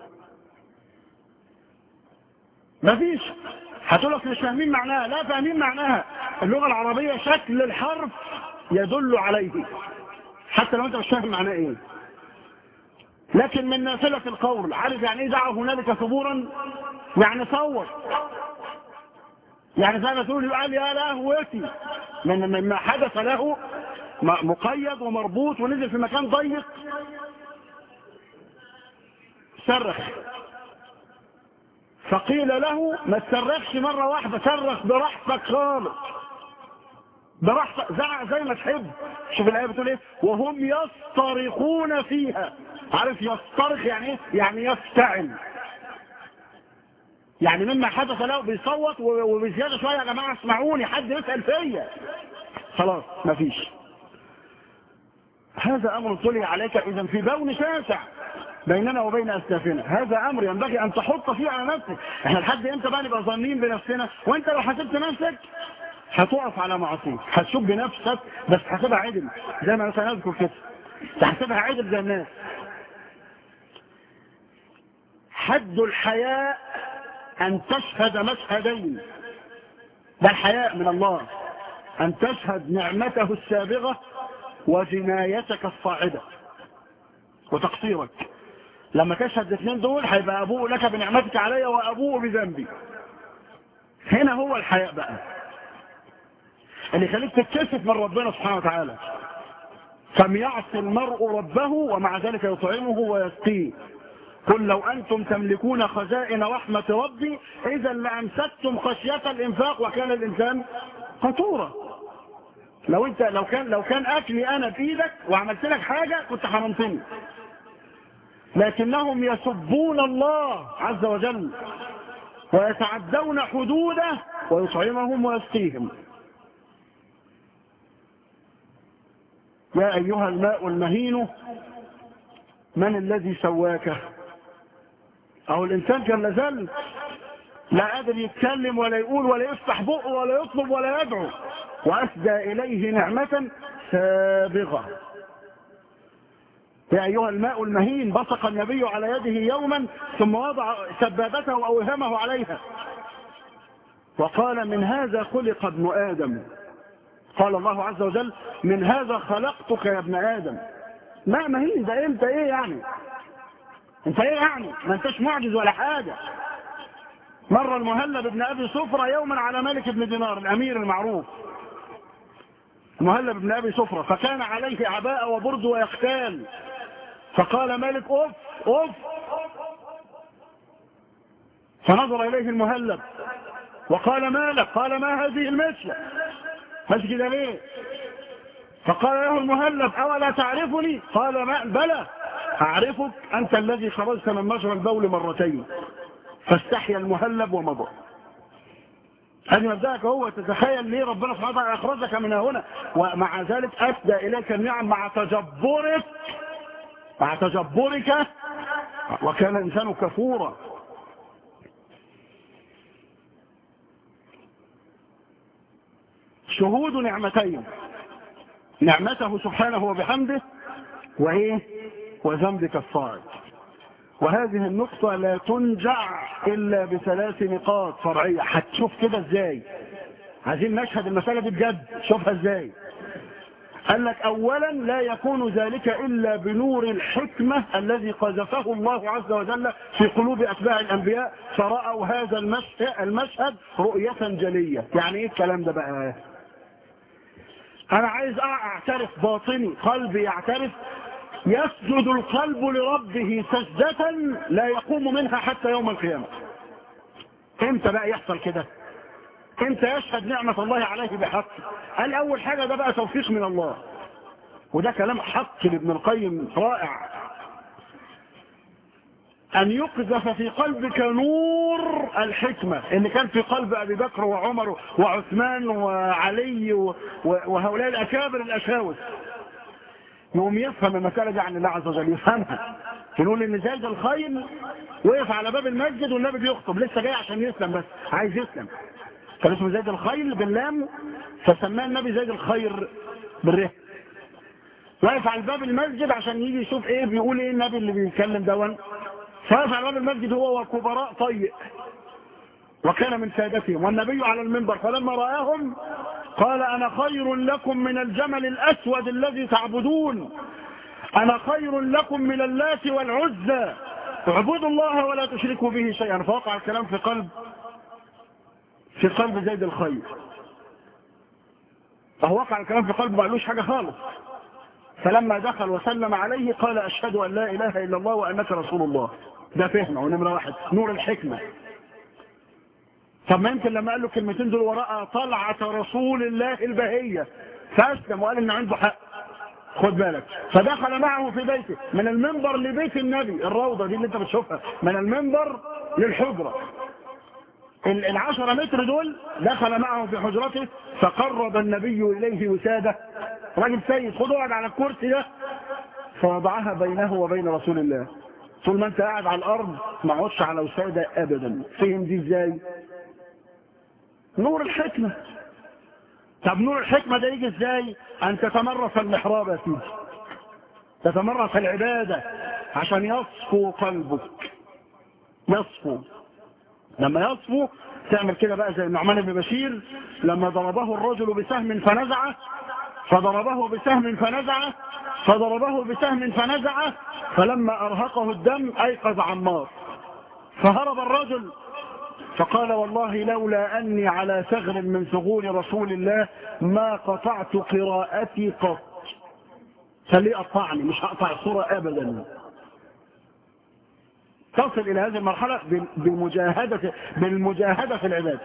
مفيش هتقول لك مش فاهمين معناها لا فاهمين معناها اللغه العربيه شكل الحرف يدل عليه حتى لو انت مش فاهم معناه ايه لكن من نافلة القول عارف يعني ايه دعوا هنالك ثبورا يعني صور يعني زي ما تقول يقال يا لهوتي من مما حدث له مقيد ومربوط ونزل في مكان ضيق صرخ فقيل له ما تصرخش مرة واحدة صرخ براحتك خالص براحتك زعق زي ما تحب شوف الآية بتقول ايه وهم يصطرخون فيها عارف يصطرخ يعني ايه يعني يفتعل يعني مما حدث له بيصوت وبزيادة شوية يا جماعة اسمعوني حد يسأل فيا خلاص مفيش هذا أمر طلع عليك إذا في بون شاسع بيننا وبين أسلافنا هذا أمر ينبغي أن تحط فيه على نفسك احنا لحد امتى بقى نبقى ظانين بنفسنا وانت لو حسبت نفسك هتقف على معصية هتشوف بنفسك بس تحسبها عدل زي ما مثلا اذكر كده تحسبها عدل زي الناس حد الحياء أن تشهد مشهدين ده الحياء من الله أن تشهد نعمته السابغة وجنايتك الصاعدة وتقصيرك لما تشهد الاثنين دول هيبقى أبوء لك بنعمتك علي وأبوء بذنبي هنا هو الحياء بقى اللي يخليك تتكسف من ربنا سبحانه وتعالى كم يعصي المرء ربه ومع ذلك يطعمه ويسقيه قل لو أنتم تملكون خزائن رحمة ربي إذا لأمسكتم خشية الإنفاق وكان الإنسان قطورا لو انت لو كان لو كان اكلي انا بايدك وعملت لك حاجه كنت حرمتني لكنهم يسبون الله عز وجل ويتعدون حدوده ويطعمهم ويسقيهم يا ايها الماء المهين من الذي سواك أو الإنسان كان لازال لا قادر يتكلم ولا يقول ولا يفتح بقه ولا يطلب ولا يدعو وأسدى إليه نعمة سابغة يا أيها الماء المهين بصق النبي على يده يوما ثم وضع سبابته أو أوهمه عليها وقال من هذا خلق ابن آدم قال الله عز وجل من هذا خلقتك يا ابن آدم ماء مهين ده انت ايه يعني انت ايه يعني ما انتش معجز ولا حاجة مر المهلب بن أبي صفرة يوما على مالك بن دينار الأمير المعروف المهلب بن أبي صفرة فكان عليه عباءة وبرد ويختال فقال مالك أف أف فنظر إليه المهلب وقال مالك قال ما هذه المشية ماشي كده ليه فقال له المهلب أولا تعرفني قال ما بلى أعرفك أنت الذي خرجت من مجرى البول مرتين فاستحيا المهلب ومضى هذه مبدأك هو تتخيل ليه ربنا سبحانه وتعالى أخرجك من هنا ومع ذلك أسدى إليك النعم مع تجبرك مع تجبرك وكان الإنسان كفورا شهود نعمتين نعمته سبحانه وبحمده وإيه وذنبك الصاعد وهذه النقطة لا تنجع إلا بثلاث نقاط فرعية هتشوف كده ازاي عايزين نشهد المسألة دي بجد شوفها ازاي قال لك أولا لا يكون ذلك إلا بنور الحكمة الذي قذفه الله عز وجل في قلوب أتباع الأنبياء فرأوا هذا المشهد, المشهد رؤية جلية يعني إيه الكلام ده بقى أنا عايز أعترف باطني قلبي يعترف يسجد القلب لربه سجدة لا يقوم منها حتى يوم القيامة امتى بقى يحصل كده امتى يشهد نعمة الله عليه بحق قال اول حاجة ده بقى توفيق من الله وده كلام حق لابن القيم رائع ان يقذف في قلبك نور الحكمة اللي كان في قلب ابي بكر وعمر وعثمان وعلي وهؤلاء الاكابر الاشاوس يقوم يفهم المسألة دي عن الله عز وجل يفهمها يقول ان زيد الخيل وقف على باب المسجد والنبي بيخطب لسه جاي عشان يسلم بس عايز يسلم كان اسمه زيد الخيل باللام فسماه النبي زيد الخير بالره واقف على باب المسجد عشان يجي يشوف ايه بيقول ايه النبي اللي بيتكلم دون فواقف على باب المسجد هو وكبراء طيء وكان من سادتهم والنبي على المنبر فلما رآهم قال أنا خير لكم من الجمل الأسود الذي تعبدون أنا خير لكم من اللات والعزى اعبدوا الله ولا تشركوا به شيئا فوقع الكلام في قلب في قلب زيد الخير فهو وقع الكلام في قلب ما قالوش حاجة خالص فلما دخل وسلم عليه قال أشهد أن لا إله إلا الله وأنك رسول الله ده فهمه ونمرة واحد نور الحكمة طب ما يمكن لما قال له كلمتين دول وراء طلعة رسول الله البهية فأسلم وقال إن عنده حق خد بالك فدخل معه في بيته من المنبر لبيت النبي الروضة دي اللي انت بتشوفها من المنبر للحجرة العشرة متر دول دخل معه في حجرته فقرب النبي إليه وسادة راجل سيد خد اقعد على الكرسي ده فوضعها بينه وبين رسول الله طول ما انت قاعد على الارض ما اقعدش على وسادة ابدا فهم دي ازاي نور الحكمة طب نور الحكمة ده يجي ازاي ان تتمرس المحراب يا سيدي تتمرس العبادة عشان يصفو قلبك يصفو لما يصفو تعمل كده بقى زي النعمان بن بشير لما ضربه الرجل بسهم فنزعه فضربه بسهم فنزعه فضربه بسهم فنزعه فلما أرهقه الدم أيقظ عمار فهرب الرجل فقال والله لولا أني على ثغر من ثغور رسول الله ما قطعت قراءتي قط فليه قطعني مش هقطع الصورة أبدا تصل إلى هذه المرحلة بالمجاهدة, بالمجاهدة في العبادة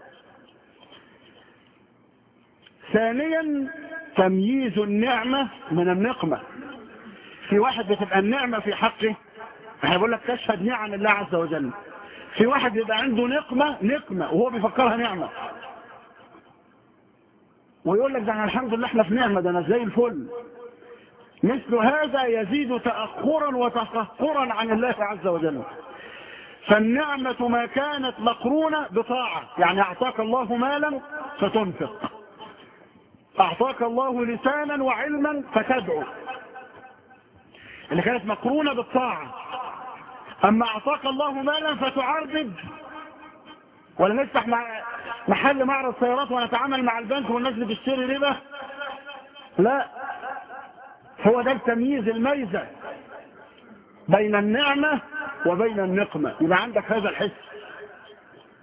ثانيا تمييز النعمة من النقمة في واحد بتبقى النعمة في حقه احنا بقول لك تشهد نعم الله عز وجل في واحد بيبقى عنده نقمة نقمة وهو بيفكرها نعمة ويقول لك ده احنا الحمد لله احنا في نعمة ده انا زي الفل مثل هذا يزيد تأخرا وتفكرا عن الله عز وجل فالنعمة ما كانت مقرونة بطاعة يعني اعطاك الله مالا فتنفق اعطاك الله لسانا وعلما فتدعو اللي كانت مقرونة بالطاعة اما اعطاك الله مالا فتعرض ولا نفتح مع محل معرض سيارات ونتعامل مع البنك والناس بتشتري ربا لا هو ده التمييز الميزة بين النعمة وبين النقمة يبقى عندك هذا الحس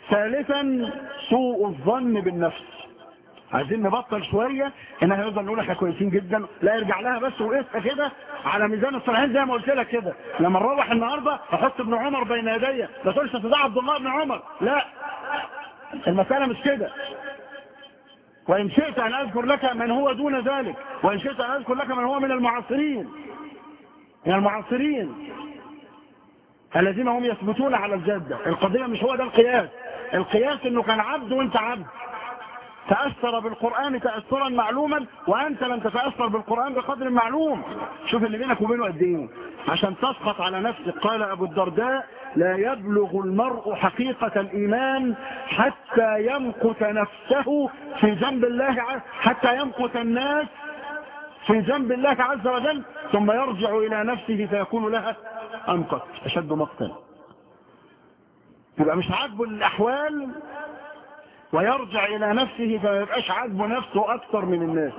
ثالثا سوء الظن بالنفس عايزين نبطل شوية ان احنا نفضل نقول احنا كويسين جدا لا ارجع لها بس وقفها كده على ميزان الصالحين زي ما قلت لك كده لما نروح النهارده احط ابن عمر بين يدي ما تقولش ده عبد الله بن عمر لا المسألة مش كده وإن شئت أن أذكر لك من هو دون ذلك وإن شئت أن أذكر لك من هو من المعاصرين من المعاصرين الذين هم يثبتون على الجادة القضية مش هو ده القياس القياس انه كان عبد وانت عبد تأثر بالقرآن تأثرا معلوما وأنت لم تتأثر بالقرآن بقدر معلوم شوف اللي بينك وبينه قد ايه عشان تسقط على نفسك قال أبو الدرداء لا يبلغ المرء حقيقة الإيمان حتى يمقت نفسه في جنب الله ع- حتى يمقت الناس في جنب الله عز وجل ثم يرجع إلى نفسه فيكون لها أمقت أشد مقتا يبقى مش عاجبه الأحوال ويرجع إلى نفسه فما يبقاش عاجبه نفسه أكثر من الناس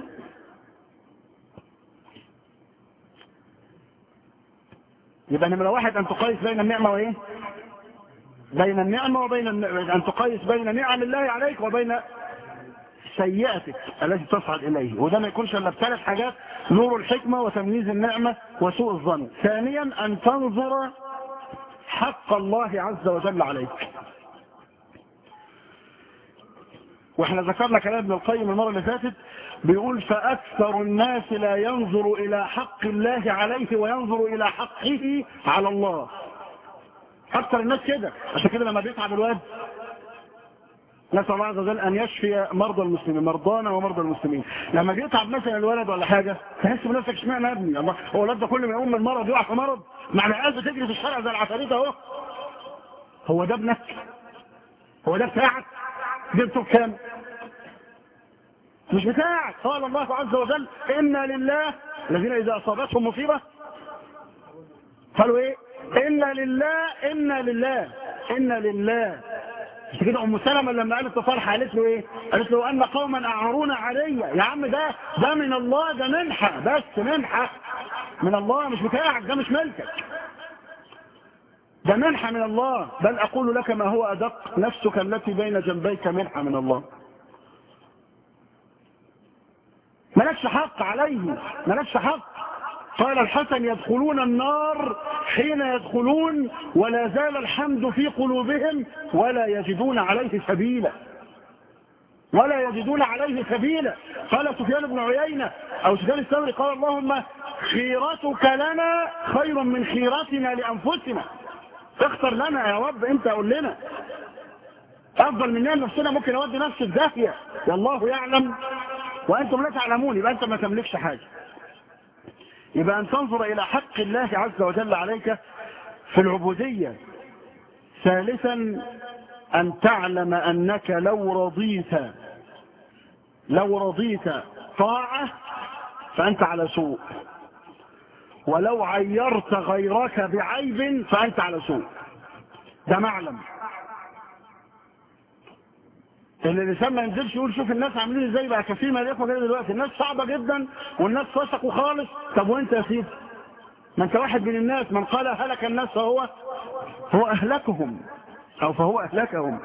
يبقى نمرة واحد أن تقيس بين النعمة وإيه بين النعمة وبين الن... أن تقيس بين نعم الله عليك وبين سيئتك التي تصعد إليه وده ما يكونش إلا بثلاث حاجات نور الحكمة وتمييز النعمة وسوء الظن ثانيا أن تنظر حق الله عز وجل عليك واحنا ذكرنا كلام ابن القيم المرة اللي فاتت بيقول فأكثر الناس لا ينظر إلى حق الله عليه وينظر إلى حقه على الله أكثر الناس كده عشان كده لما بيتعب الواد نسأل الله عز وجل أن يشفي مرضى المسلمين مرضانا ومرضى المسلمين لما بيتعب مثلا الولد ولا حاجة تحس بنفسك اشمعنى يا ابني الله هو الولد ده كل ما يقوم من مرض يقع في مرض مع العيال بتجري في الشارع زي العفاريت اهو هو ده ابنك هو ده بتاعك جبته بكام مش بتاعك قال الله عز وجل إنا لله الذين إذا أصابتهم مصيبة قالوا إيه إنا لله إنا لله إنا لله مش كده أم سلمة لما قالت لصالح قالت له إيه قالت له أن قوما أعرونا علي يا عم ده ده من الله ده منحة بس منحة من الله مش بتاعك ده مش ملكك ده منحة من الله بل أقول لك ما هو أدق نفسك التي بين جنبيك منحة من الله ملكش حق عليه ملكش حق قال الحسن يدخلون النار حين يدخلون ولا زال الحمد في قلوبهم ولا يجدون عليه سبيلا ولا يجدون عليه سبيلا قال سفيان بن عيينة أو سفيان الثوري قال اللهم خيرتك لنا خير من خيرتنا لأنفسنا اختر لنا يا رب انت قول لنا افضل مننا نفسنا ممكن اودي نفسي في داهيه والله يعلم وانتم لا تعلمون يبقى انت ما تملكش حاجه يبقى ان تنظر الى حق الله عز وجل عليك في العبوديه ثالثا ان تعلم انك لو رضيت لو رضيت طاعه فانت على سوء ولو عيرت غيرك بعيب فأنت على سوء ده معلم اللي الانسان ما ينزلش يقول شوف الناس عاملين ازاي بقى كثير من الاخوه كده دلوقتي الناس صعبه جدا والناس فسقوا خالص طب وانت يا سيدي ما انت واحد من الناس من قال هلك الناس فهو هو اهلكهم او فهو اهلكهم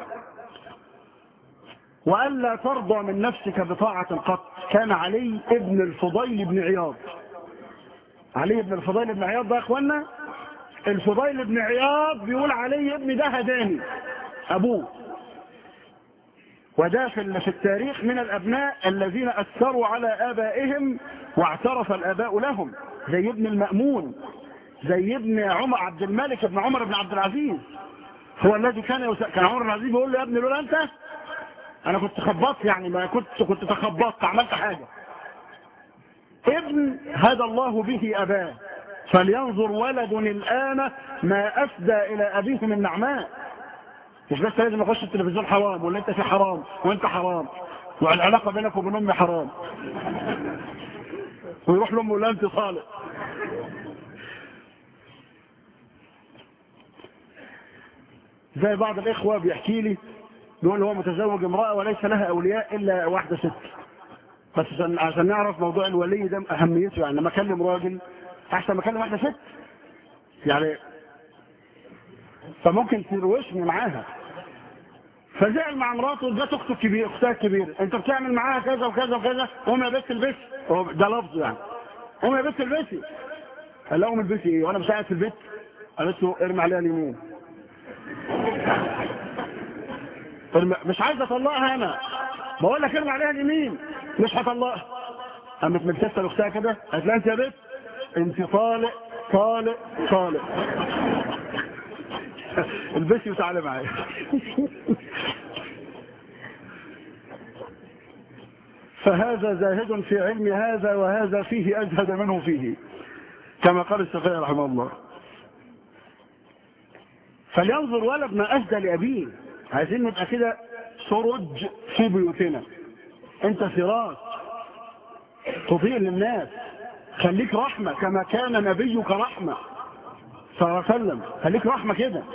والا ترضى من نفسك بطاعه قط كان علي ابن الفضيل بن عياض علي بن الفضيل بن عياض ده يا اخوانا الفضيل بن عياض بيقول علي ابن ده هداني ابوه وده في في التاريخ من الابناء الذين اثروا على ابائهم واعترف الاباء لهم زي ابن المأمون زي ابن عمر عبد الملك بن عمر بن عبد العزيز هو الذي كان يس... كان عمر بن العزيز بيقول له يا ابني لولا انت انا كنت خبطت يعني ما كنت كنت تخبطت عملت حاجه ابن هدى الله به أباه فلينظر ولد الآن ما أفدى إلى أبيه من نعماء مش بس لازم يخش التلفزيون حرام ولا انت في حرام وانت حرام والعلاقة بينك وبين امي حرام ويروح لامه ولا انت صالح زي بعض الاخوة بيحكي لي بيقول هو متزوج امرأة وليس لها اولياء الا واحدة ست بس عشان عشان نعرف موضوع الولي ده اهميته يعني لما اكلم راجل احسن ما اكلم واحده ست يعني فممكن تروشني معاها فزعل مع مراته جت اخته الكبيره اختها الكبيره انت بتعمل معاها كذا وكذا وكذا قوم يا بنت البسي هو ده لفظ يعني قوم يا بنت البسي قال لها قوم البسي ايه وانا مش قاعد في البيت قالت له ارمي عليها اليمين ارمي مش عايز اطلقها انا بقول لك ارمي عليها اليمين مش هطلقها قامت مبتسه لاختها كده قالت لها انت يا بنت انت طالق طالق طالق البسي وتعالى معايا فهذا زاهد في علم هذا وهذا فيه أجهد منه فيه كما قال السفير رحمه الله فلينظر ولد ما أجدى لأبيه عايزين نبقى كده سرج في بيوتنا انت سراج تضيء للناس خليك رحمة كما كان نبيك رحمة صلى الله عليه وسلم خليك رحمة كده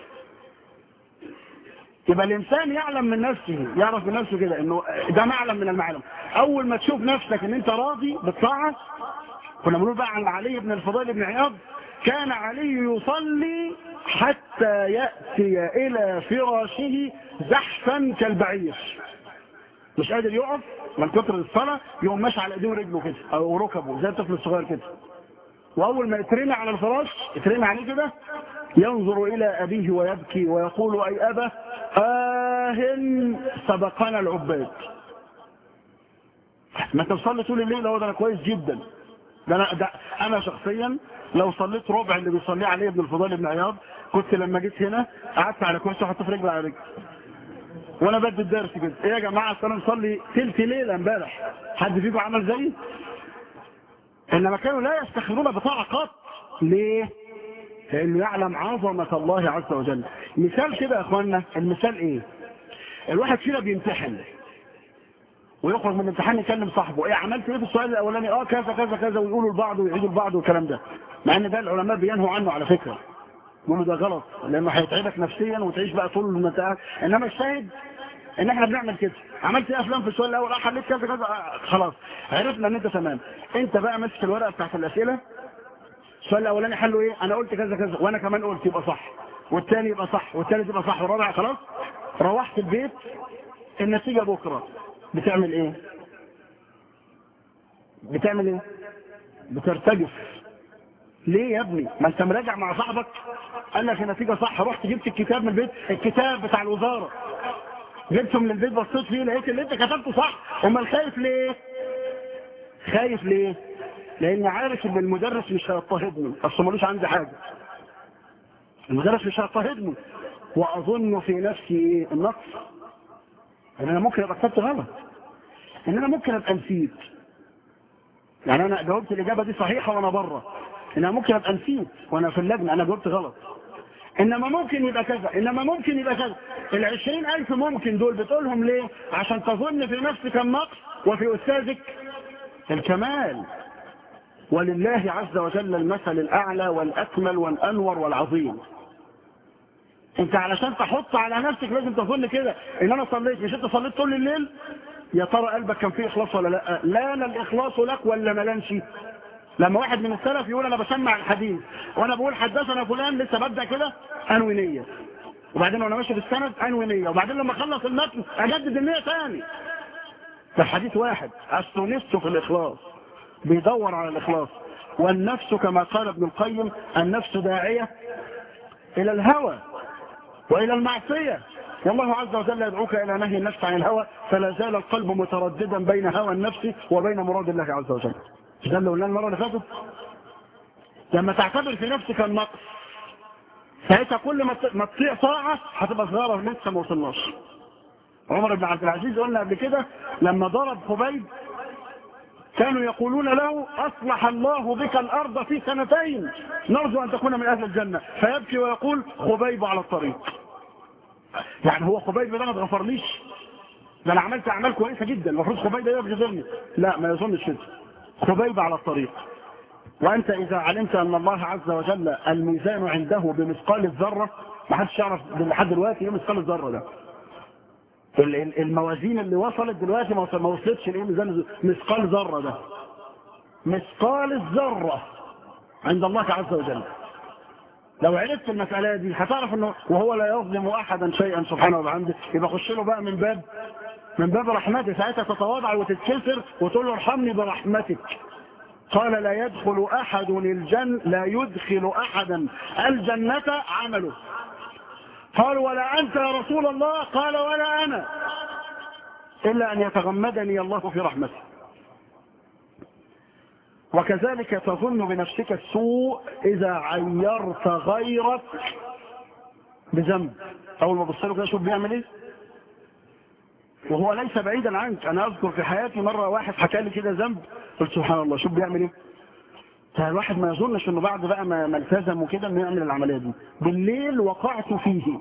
يبقى الانسان يعلم من نفسه يعرف من نفسه كده انه ده معلم من المعلم اول ما تشوف نفسك ان انت راضي بالطاعه كنا بنقول بقى عن علي بن الفضيل بن عياض كان علي يصلي حتى ياتي الى فراشه زحفا كالبعير مش قادر يقف من كتر الصلاه يقوم ماشي على ايديه ورجله كده او ركبه زي الطفل الصغير كده واول ما يترمي على الفراش يترمي عليه كده ينظر الى ابيه ويبكي ويقول اي ابا آه سبقنا العباد ما انت تصلي طول الليل هو ده انا كويس جدا ده انا ده انا شخصيا لو صليت ربع اللي بيصليه عليه ابن الفضيل بن عياض كنت لما جيت هنا قعدت على كرسي وحطيت رجلي على رجلي وانا بدي الدرس كده ايه يا جماعه اصل انا مصلي تلت ليله امبارح حد فيكم عمل زيي انما كانوا لا يستخدمون بطاعه قط ليه لانه يعلم عظمه الله عز وجل مثال كده يا اخوانا المثال ايه الواحد فينا بيمتحن ويخرج من الامتحان يكلم صاحبه ايه عملت ايه في السؤال الاولاني اه كذا كذا كذا ويقولوا لبعض ويعيدوا لبعض والكلام ده مع ان ده العلماء بينهوا عنه على فكره يقولوا ده غلط لانه هيتعبك نفسيا وتعيش بقى طول المتاع انما الشاهد ان احنا بنعمل كده عملت ايه افلام في السؤال الاول اه حليت كذا كذا آه خلاص عرفنا ان انت تمام انت بقى ماسك الورقه بتاعت الاسئله السؤال الاولاني حله ايه انا قلت كذا كذا وانا كمان قلت يبقى صح والثاني يبقى صح والثالث يبقى صح والرابع خلاص روحت البيت النتيجه بكره بتعمل ايه بتعمل ايه بترتجف ليه يا ابني ما انت مراجع مع صاحبك قال لك النتيجه صح رحت جبت الكتاب من البيت الكتاب بتاع الوزاره جبته من البيت بصيت فيه لقيت اللي انت كتبته صح امال خايف ليه خايف ليه لاني عارف ان المدرس مش هيضطهدني اصل ملوش عندي حاجه المدرس مش هيضطهدني واظن في نفسي ايه النقص ان انا ممكن ابقى كتبت غلط ان انا ممكن ابقى نسيت يعني انا جاوبت الاجابه دي صحيحه وانا بره ان انا ممكن ابقى نسيت وانا في اللجنه انا جاوبت غلط انما ممكن يبقى كذا انما ممكن يبقى كذا العشرين الف ممكن دول بتقولهم ليه عشان تظن في نفسك النقص وفي استاذك الكمال ولله عز وجل المثل الاعلى والاكمل والانور والعظيم انت علشان تحط على نفسك لازم تظن كده ان انا صليت مش انت صليت طول الليل يا ترى قلبك كان فيه اخلاص ولا لا لا لا الاخلاص لك ولا ما لانش لما واحد من السلف يقول انا بسمع الحديث وانا بقول حدثنا فلان لسه ببدا كده انوي نيه وبعدين وانا ماشي في السند انوي نيه وبعدين لما اخلص المتن اجدد النيه ثاني ده الحديث واحد استونست في الاخلاص بيدور على الاخلاص والنفس كما قال ابن القيم النفس داعيه الى الهوى والى المعصيه والله عز وجل يدعوك الى نهي النفس عن الهوى فلا زال القلب مترددا بين هوى النفس وبين مراد الله عز وجل ده اللي قلناه المره اللي فاتت لما تعتبر في نفسك النقص ساعتها كل ما تطيع طاعه هتبقى صغيره لسه ما وصلناش عمر بن عبد العزيز قلنا قبل كده لما ضرب خبيب كانوا يقولون له اصلح الله بك الارض في سنتين نرجو ان تكون من اهل الجنه فيبكي ويقول خبيب على الطريق يعني هو خبيب ده ما اتغفرليش ده انا عملت اعمال كويسه جدا المفروض خبيب ده يغفرني لا ما يظنش كده خبيب على الطريق وانت اذا علمت ان الله عز وجل الميزان عنده بمثقال الذره ما حدش يعرف لحد دلوقتي ايه مثقال الذره ده الموازين اللي وصلت دلوقتي ما وصلتش لايه ميزان مثقال ذره ده مثقال الذره عند الله عز وجل لو عرفت المسألة دي هتعرف انه وهو لا يظلم احدا شيئا سبحانه وبحمده يبقى خش له بقى من باب من باب رحمته ساعتها تتواضع وتتكسر وتقول له ارحمني برحمتك قال لا يدخل احد الجنة لا يدخل احدا الجنة عمله قال ولا انت يا رسول الله قال ولا انا الا ان يتغمدني الله في رحمته وكذلك تظن بنفسك السوء إذا عيرت غيرك بذنب أول ما بص له كده شوف بيعمل إيه وهو ليس بعيدا عنك أنا أذكر في حياتي مرة واحد حكى لي كده ذنب قلت سبحان الله شوف بيعمل إيه الواحد ما يظنش انه بعد بقى ما ما التزم وكده انه يعمل العمليه دي بالليل وقعت فيه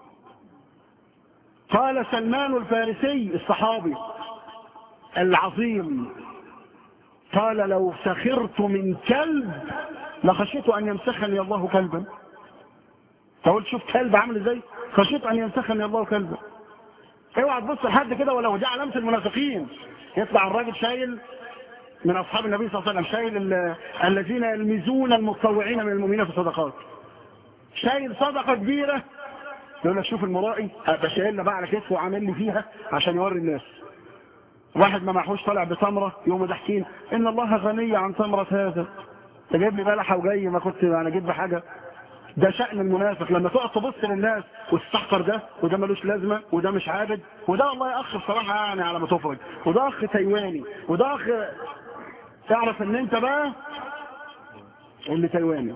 قال سلمان الفارسي الصحابي العظيم قال لو سخرت من كلب لخشيت أن يمسخني الله كلبا فقلت شوف كلب عامل ازاي خشيت أن يمسخني الله كلبا اوعى تبص لحد كده ولو دي علامة المنافقين يطلع الراجل شايل من أصحاب النبي صلى الله عليه وسلم شايل ال- الذين يلمزون المتطوعين من المؤمنين في الصدقات شايل صدقة كبيرة يقول لك شوف المرائي ابقى شايلنا بقى على كتفه وعامل لي فيها عشان يوري الناس واحد ما معهوش طالع بتمرة يوم ضحكين ان الله غني عن تمرة هذا انت جايب لي بلحة وجاي ما كنت انا جيت بحاجة ده شأن المنافق لما تقعد تبص للناس وتستحقر ده وده ملوش لازمة وده مش عابد وده والله اخ بصراحة يعني على ما تفرج وده اخ تايواني وده اخ تعرف ان انت بقى اللي تايواني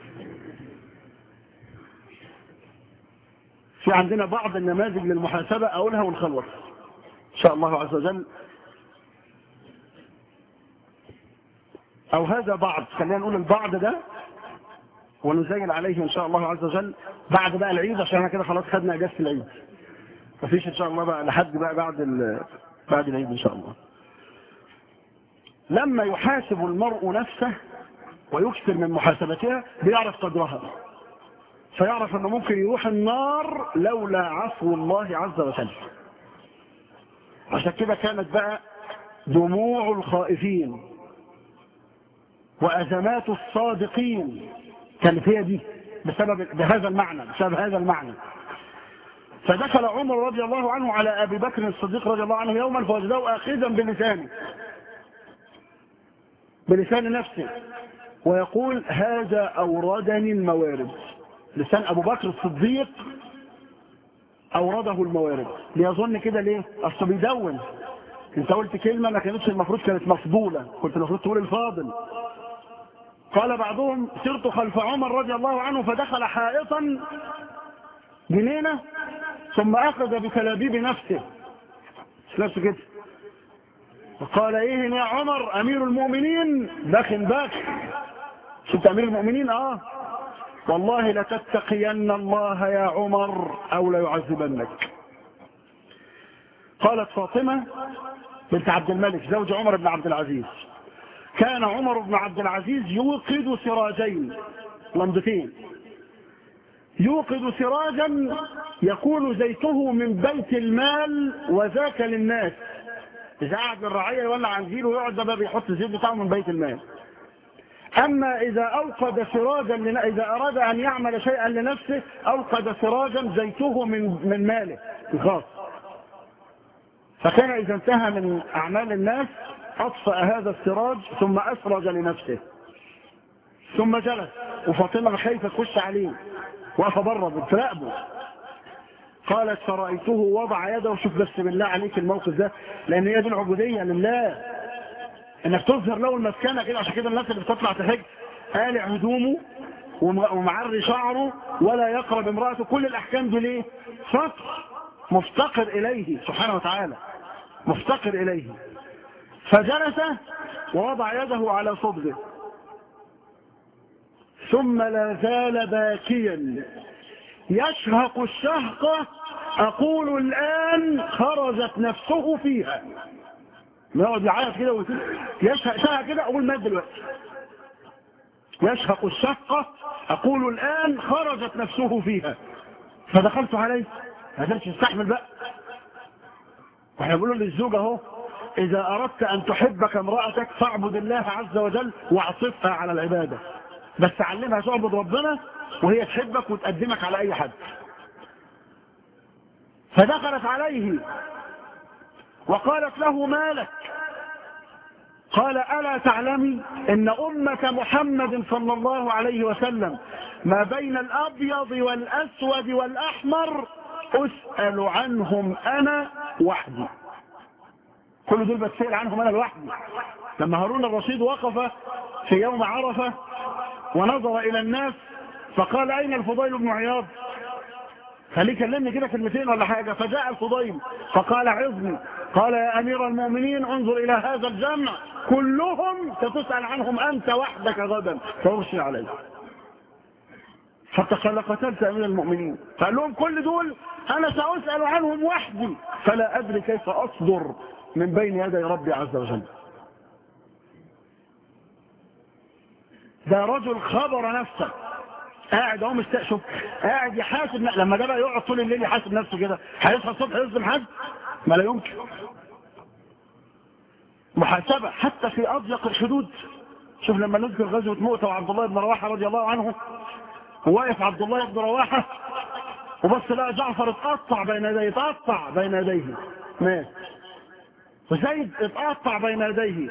في عندنا بعض النماذج للمحاسبة اقولها ونخلص ان شاء الله عز وجل او هذا بعض خلينا نقول البعض ده ونزين عليه ان شاء الله عز وجل بعد بقى العيد عشان احنا كده خلاص خدنا اجازه العيد مفيش ان شاء الله بقى لحد بقى بعد ال- بعد العيد ان شاء الله لما يحاسب المرء نفسه ويكثر من محاسبتها بيعرف قدرها فيعرف انه ممكن يروح النار لولا عفو الله عز وجل عشان كده كانت بقى دموع الخائفين وأزمات الصادقين كانت هي دي بسبب بهذا المعنى بسبب هذا المعنى فدخل عمر رضي الله عنه على أبي بكر الصديق رضي الله عنه يوما فوجده آخذا بلسانه بلسان نفسه ويقول هذا أوردني الموارد لسان أبو بكر الصديق أورده الموارد ليظن كده ليه أصله بيدون انت قلت كلمة ما كانتش المفروض كانت مفضولة كنت المفروض تقول الفاضل قال بعضهم سرت خلف عمر رضي الله عنه فدخل حائطا جنينة ثم أخذ بكلابيب نفسه مش نفسه كده وقال ايه يا عمر امير المؤمنين باخ باك شفت امير المؤمنين اه والله لتتقين الله يا عمر او ليعذبنك قالت فاطمة بنت عبد الملك زوج عمر بن عبد العزيز كان عمر بن عبد العزيز يوقد سراجين لمضتين يوقد سراجا يكون زيته من بيت المال وذاك للناس إذا قعد الرعية يولع عن جيله ويقعد ده بقى بيحط الزيت بتاعه من بيت المال أما إذا أوقد سراجا لن... إذا أراد أن يعمل شيئا لنفسه أوقد سراجا زيته من من ماله الخاص فكان إذا انتهى من أعمال الناس أطفأ هذا السراج ثم أسرج لنفسه ثم جلس وفاطمة خايفة تخش عليه واقفة بره بتراقبه قالت فرأيته وضع يده وشوف بس بالله عليك الموقف ده لأن هي دي العبودية لله انك تظهر له المسكنة كده عشان كده الناس اللي بتطلع تحج قالع هدومه وم- ومعري شعره ولا يقرب امرأته كل الأحكام دي ليه فقر مفتقر إليه سبحانه وتعالى مفتقر إليه فجلس ووضع يده على صدره ثم لا زال باكيا يشهق الشهقة أقول الآن خرجت نفسه فيها يقعد يعيط كده ويقول يشهق شهق كده أقول مات دلوقتي يشهق الشهقة أقول الآن خرجت نفسه فيها فدخلت عليه ما قدرتش تستحمل بقى واحنا بنقول للزوج اهو إذا أردت أن تحبك امرأتك فاعبد الله عز وجل واعطفها على العبادة بس علمها تعبد ربنا وهي تحبك وتقدمك على اي حد فدخلت عليه وقالت له مالك قال ألا تعلمي إن أمة محمد صلى الله عليه وسلم ما بين الأبيض والأسود والأحمر أسأل عنهم أنا وحدي كل دول بتسأل عنهم أنا لوحدي لما هارون الرشيد وقف في يوم عرفة ونظر إلى الناس فقال أين الفضيل بن عياض خليه كلمني كده كلمتين ولا حاجة فجاء الفضيل فقال عظني قال يا أمير المؤمنين انظر إلى هذا الجمع كلهم ستسأل عنهم أنت وحدك غدا فارسل عليه حتى قال قتلت أمير المؤمنين فقال لهم كل دول أنا سأسأل عنهم وحدي فلا أدري كيف أصدر من بين يدي ربي عز وجل ده رجل خبر نفسه قاعد اهو مستشف قاعد يحاسب لما ده بقى يقعد طول الليل يحاسب نفسه كده هيصحى الصبح يظلم حد ما لا يمكن محاسبة حتى في أضيق الحدود شوف لما نذكر غزوة مؤتة وعبد الله بن رواحة رضي الله عنه وواقف عبد الله بن رواحة وبص لقى جعفر اتقطع بين يديه اتقطع بين يديه مات وزيد اتقطع بين يديه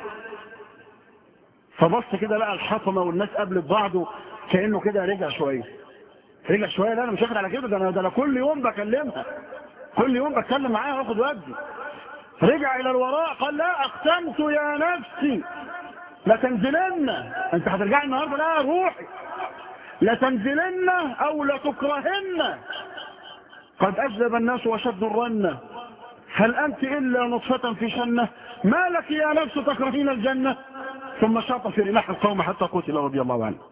فبص كده لقى الحطمة والناس قابلت بعضه كأنه كده رجع شوية رجع شوية لا انا مش واخد على كده ده انا ده انا كل يوم بكلمها كل يوم بتكلم معاها واخد ودي رجع الى الوراء قال لا اقسمت يا نفسي لتنزلن انت هترجعي النهارده لا روحي لتنزلن او لتكرهن قد اجلب الناس وشدوا الرنه هل انت الا نطفه في شنه ما لك يا نفس تكرهين الجنه ثم شاط في رماح القوم حتى قتل رضي الله عنه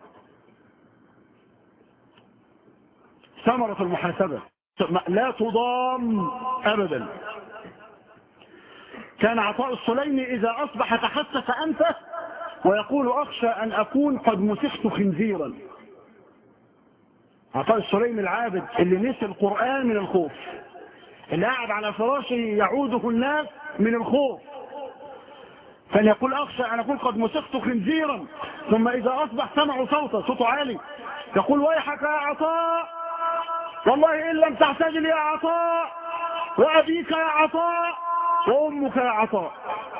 ثمرة المحاسبة لا تضام أبدا كان عطاء السليمي إذا أصبح تحسس أنفه ويقول أخشى أن أكون قد مسخت خنزيرا عطاء السليمي العابد اللي نسي القرآن من الخوف اللي قاعد على فراشه يعوده الناس من الخوف كان يقول أخشى أن أكون قد مسخت خنزيرا ثم إذا أصبح سمعوا صوته صوته عالي يقول ويحك يا عطاء والله إن لم تعتدل يا عطاء وأبيك يا عطاء وأمك يا عطاء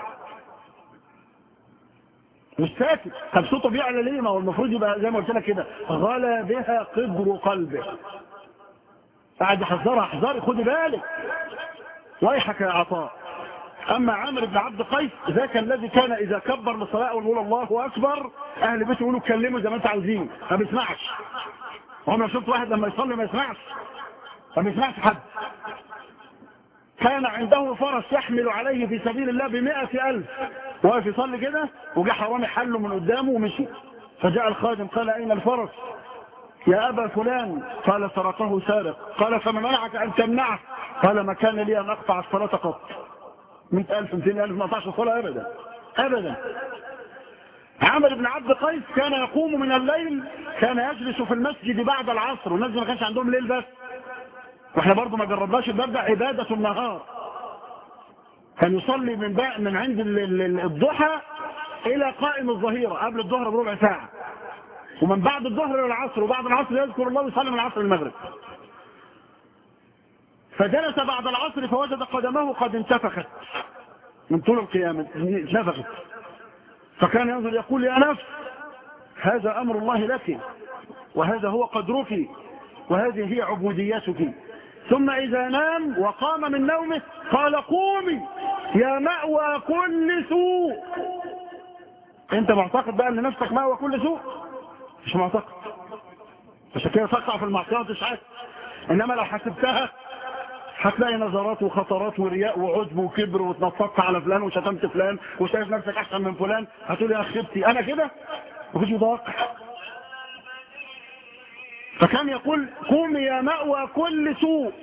مش ساكت طب صوته بيعلى ليه ما هو المفروض يبقى زي ما قلت لك كده غلى بها قدر قلبه قاعد يحذرها احذري خدي بالك ويحك يا عطاء اما عامر بن عبد قيس ذاك الذي كان اذا كبر للصلاه ويقول الله اكبر اهل بيته يقولوا اتكلموا زي ما انتوا عاوزين ما بيسمعش عمر شفت واحد لما يصلي ما يسمعش ما بيسمعش حد كان عنده فرس يحمل عليه في سبيل الله بمئة ألف واقف يصلي كده وجاء حرامي حله من قدامه ومشي فجاء الخادم قال أين الفرس يا أبا فلان قال سرقه سارق قال فما منعك أن تمنعه قال ما كان لي أن أقطع الصلاة قط مئة ألف مئتين ألف ما أقطعش الصلاة أبدا أبدا عمر بن عبد قيس كان يقوم من الليل كان يجلس في المسجد بعد العصر والناس ما كانش عندهم ليل بس واحنا برضو ما جربناش الباب ده عبادة النهار كان يصلي من بقى من عند الضحى الى قائم الظهيرة قبل الظهر بربع ساعة ومن بعد الظهر الى العصر وبعد العصر يذكر الله ويصلي من العصر المغرب فجلس بعد العصر فوجد قدمه قد انتفخت من طول القيامة انتفخت فكان ينظر يقول يا نفس هذا أمر الله لك وهذا هو قدرك وهذه هي عبوديتك ثم إذا نام وقام من نومه قال قومي يا مأوى كل سوء انت معتقد بقى ان نفسك مأوى كل سوء مش معتقد عشان كده تقع في المعصيات مش عارف انما لو حسبتها هتلاقي نظرات وخطرات ورياء وعجب وكبر وتنططت على فلان وشتمت فلان وشايف نفسك احسن من فلان هتقول يا خبتي انا كده مفيش متوقع فكان يقول قومي يا مأوى كل سوء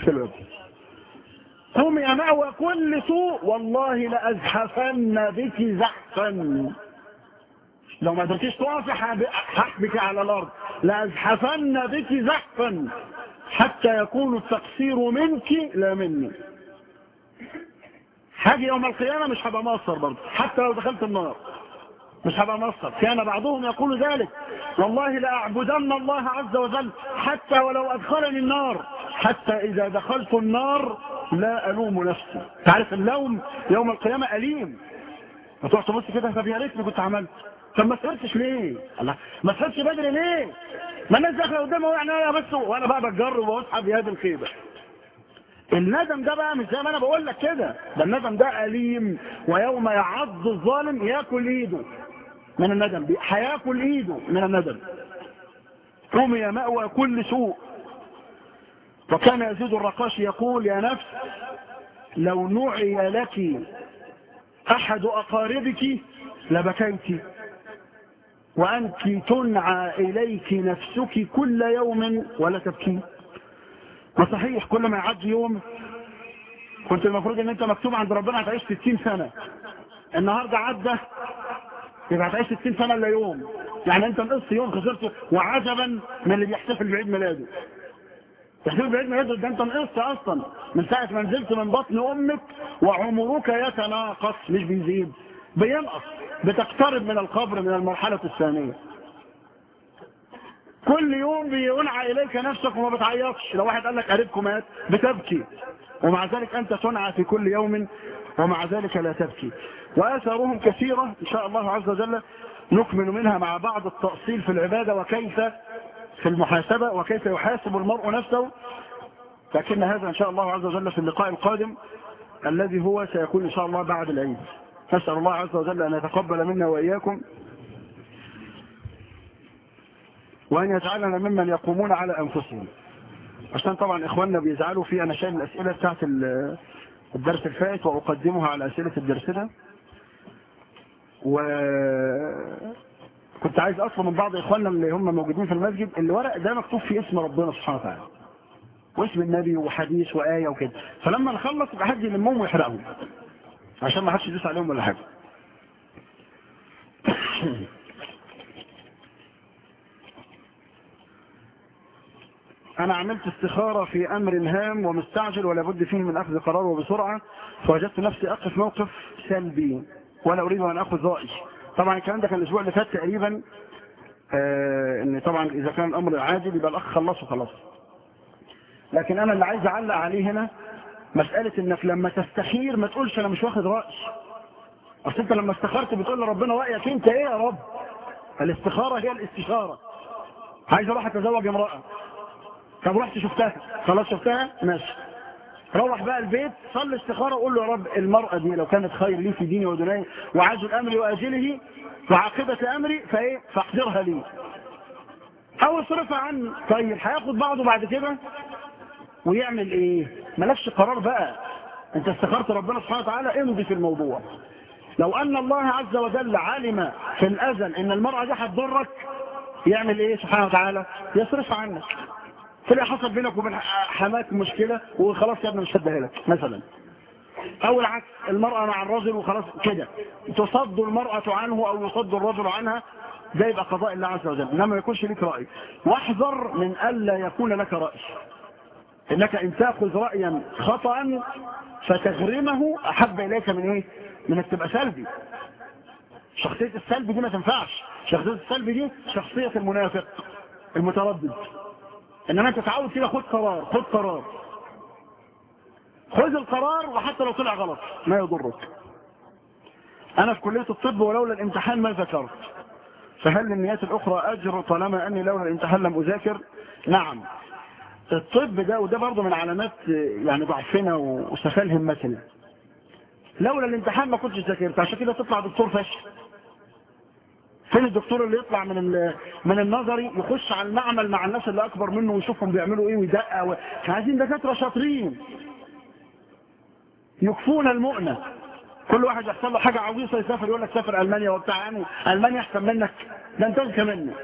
قومي يا مأوى كل سوء والله لأزحفن بك زحفا لو ما قدرتيش تقفي هحبك على الارض لأزحفن بك زحفا حتى يكون التقصير منك لا مني حاجة يوم القيامة مش هبقى مقصر برضه حتى لو دخلت النار مش هبقى مقصر كان بعضهم يقول ذلك والله لأعبدن الله عز وجل حتى ولو أدخلني النار حتى إذا دخلت النار لا ألوم نفسي تعرف اللوم يوم القيامة أليم وتروح تبص كده طب يا ريتني كنت عملت طب ما سهرتش ليه الله ما سهرتش بدري ليه ما الناس داخله قدامي يعني انا بس وانا بقى بتجرب واسحب يد الخيبه الندم ده بقى مش زي ما انا بقول لك كده ده الندم ده أليم ويوم يعض الظالم ياكل ايده من الندم هياكل ايده من الندم رمي مأوى كل سوء وكان يزيد الرقاش يقول يا نفس لو نعي لك احد اقاربك لبكيت وانت تنعى اليك نفسك كل يوم ولا تبكين وصحيح كل ما يعدي يوم كنت المفروض ان انت مكتوب عند ربنا هتعيش 60 سنة النهاردة عدى يبقى هتعيش 60 سنة الا يوم يعني انت نقصت يوم خسرته وعجبا من اللي بيحتفل بعيد ميلاده تحتفل بعيد ميلاده ده انت نقصت اصلا من ساعة ما نزلت من بطن امك وعمرك يتناقص مش بيزيد بينقص بتقترب من القبر من المرحلة الثانية كل يوم بينعى إليك نفسك وما بتعيطش لو واحد قال لك قريبكم مات بتبكي ومع ذلك أنت تنعى في كل يوم ومع ذلك لا تبكي وآثارهم كثيرة إن شاء الله عز وجل نكمل منها مع بعض التأصيل في العبادة وكيف في المحاسبة وكيف يحاسب المرء نفسه لكن هذا إن شاء الله عز وجل في اللقاء القادم الذي هو سيكون إن شاء الله بعد العيد نسأل الله عز وجل أن يتقبل منا وإياكم وأن يجعلنا ممن يقومون على أنفسهم عشان طبعا إخواننا بيزعلوا في أنا شايل الأسئلة بتاعت الدرس الفائت وأقدمها على أسئلة الدرس ده و كنت عايز أطلب من بعض إخواننا اللي هم موجودين في المسجد الورق ده مكتوب فيه اسم ربنا سبحانه وتعالى واسم النبي وحديث وآية وكده فلما نخلص يبقى حد يلمهم ويحرقهم عشان ما حدش يدوس عليهم ولا حاجة أنا عملت استخارة في أمر هام ومستعجل ولا بد فيه من أخذ قرار وبسرعة فوجدت نفسي أقف موقف سلبي ولا أريد أن أخذ رأي طبعا الكلام ده كان الأسبوع اللي فات تقريبا آه إن طبعا إذا كان الأمر عاجل يبقى الأخ خلصه خلاص لكن أنا اللي عايز أعلق عليه هنا مسألة إنك لما تستخير ما تقولش أنا مش واخد رأي أصل أنت لما استخرت بتقول لربنا رأيك أنت إيه يا رب الاستخارة هي الاستشارة عايز أروح أتزوج امرأة طب رحت شفتها خلاص شفتها ماشي روح بقى البيت صلي استخاره وقول له يا رب المرأة دي لو كانت خير لي في ديني ودنياي وعاجل أمري وآجله وعاقبة أمري فإيه فاحضرها لي أو اصرفها عني طيب هياخد بعضه بعد كده ويعمل إيه مالكش قرار بقى أنت استخرت ربنا سبحانه وتعالى امضي في الموضوع لو أن الله عز وجل علم في الأزل أن المرأة دي هتضرك يعمل إيه سبحانه وتعالى يصرفها عنك تلاقي حصل بينك وبين حماك مشكلة وخلاص يا ابني مش هديها لك مثلا او العكس المرأة مع الرجل وخلاص كده تصد المرأة عنه او يصد الرجل عنها ده يبقى قضاء الله عز وجل انما ما يكونش لك رأي واحذر من الا يكون لك رأي انك ان تاخذ رأيا خطأ فتغرمه احب اليك من ايه من انك تبقى سلبي شخصية السلب دي ما تنفعش شخصية السلب دي شخصية المنافق المتردد انما انت تعود كده خد قرار خد قرار خذ القرار وحتى لو طلع غلط ما يضرك انا في كلية الطب ولولا الامتحان ما ذكرت فهل للنيات الاخرى اجر طالما اني لولا الامتحان لم اذاكر نعم الطب ده وده برضه من علامات يعني ضعفنا وسفال همتنا لولا الامتحان ما كنتش ذاكرت عشان كده تطلع دكتور فاشل فين الدكتور اللي يطلع من من النظري يخش على المعمل مع الناس اللي اكبر منه ويشوفهم بيعملوا ايه ويدقق و... عايزين دكاتره شاطرين يكفون المؤنة كل واحد يحصل له حاجه عويصه يسافر يقول لك سافر المانيا وبتاع يعني المانيا احسن منك ده انت اذكى منه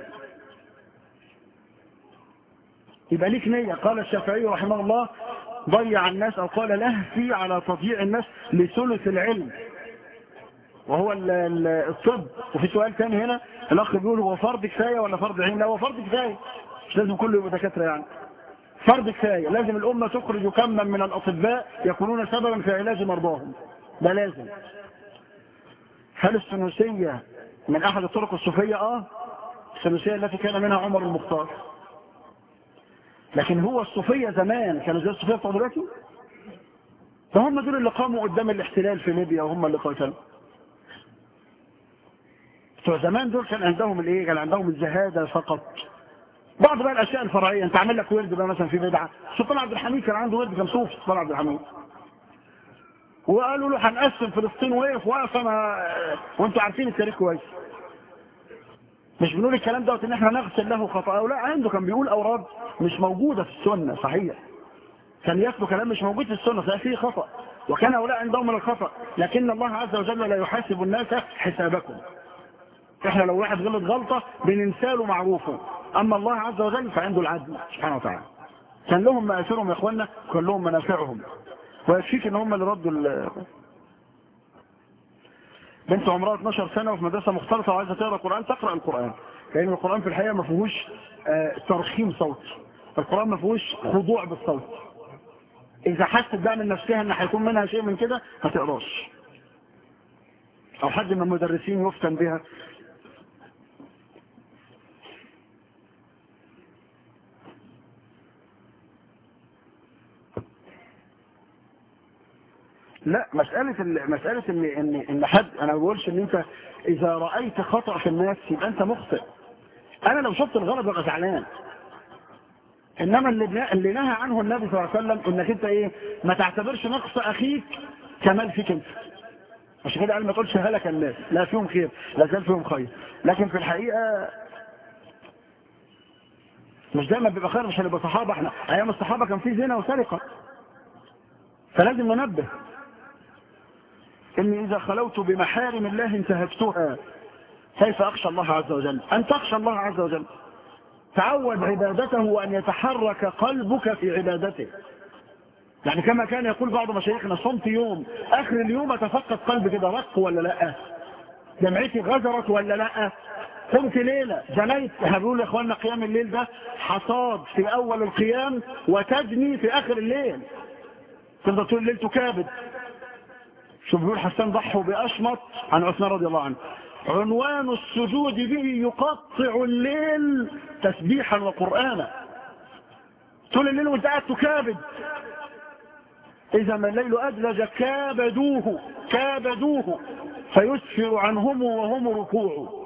يبقى ليك نيه قال الشافعي رحمه الله ضيع الناس او قال لهفي على تضييع الناس لثلث العلم وهو الطب وفي سؤال تاني هنا الاخ بيقول هو فرض كفايه ولا فرض عين لا هو فرض كفايه مش لازم كله يبقى دكاتره يعني فرض كفايه لازم الامه تخرج كما من الاطباء يكونون سببا في علاج مرضاهم ده لازم هل السنوسيه من احد الطرق الصوفيه اه السنوسية التي كان منها عمر المختار لكن هو الصوفية زمان كانوا زي الصوفية بتوع دلوقتي فهم دول اللي قاموا قدام الاحتلال في ليبيا وهم اللي قاتلوا بتوع زمان دول كان عندهم الايه كان عندهم الزهاده فقط بعض بقى الاشياء الفرعيه انت عامل لك ورد بقى مثلا في بدعه سلطان عبد الحميد كان عنده ورد كان صوفي سلطان عبد الحميد وقالوا له هنقسم فلسطين وقف وقف انا وانتوا عارفين التاريخ كويس مش بنقول الكلام دوت ان احنا نغسل له خطأه لا عنده كان بيقول اوراد مش موجوده في السنه صحيح كان يتلو كلام مش موجود في السنه ففيه فيه خطأ وكان هؤلاء عندهم من الخطأ لكن الله عز وجل لا يحاسب الناس حسابكم احنا لو واحد غلط غلطة بننساله معروفه اما الله عز وجل فعنده العدل سبحانه وتعالى كان لهم مآثرهم يا اخوانا كان لهم منافعهم ويكفيك ان هم اللي ردوا ال... بنت عمرها 12 سنة وفي مدرسة مختلطة وعايزة تقرأ قرآن تقرأ القرآن لأن القرآن في الحقيقة ما فيهوش آه، ترخيم صوت القرآن ما فيهوش خضوع بالصوت إذا حست بقى من نفسها إن هيكون منها شيء من كده ما تقراش أو حد من المدرسين يفتن بها لا مسألة ال- مسألة ان ان ان حد انا ما بقولش ان انت اذا رأيت خطأ في الناس يبقى انت مخطئ انا لو شفت الغلط ببقى زعلان انما اللي بنا- اللي نهى عنه النبي صلى الله عليه وسلم انك انت ايه ما تعتبرش نقص اخيك كمال فيك انت عشان كده قال ما تقولش هلك الناس لا فيهم خير لا زال فيهم خير لكن في الحقيقة مش دايما بيبقى خير مش هنبقى صحابة احنا ايام الصحابة كان في زنا وسرقة فلازم ننبه إني إذا خلوت بمحارم الله انتهكتها كيف أخشى الله عز وجل أن تخشى الله عز وجل تعود عبادته وأن يتحرك قلبك في عبادته يعني كما كان يقول بعض مشايخنا صمت يوم آخر اليوم أتفقد قلبي كده رق ولا لا جمعتي غزرت ولا لا قمت ليلة جنيت احنا بنقول يا اخوانا قيام الليل ده حصاد في اول القيام وتجني في اخر الليل تفضل طول الليل تكابد شوف بيقول حسان ضحوا بأشمط عن عثمان رضي الله عنه عنوان السجود به يقطع الليل تسبيحا وقرآنا طول الليل وانت قاعد تكابد إذا ما الليل أدلج كابدوه كابدوه فيسفر عنهم وهم ركوع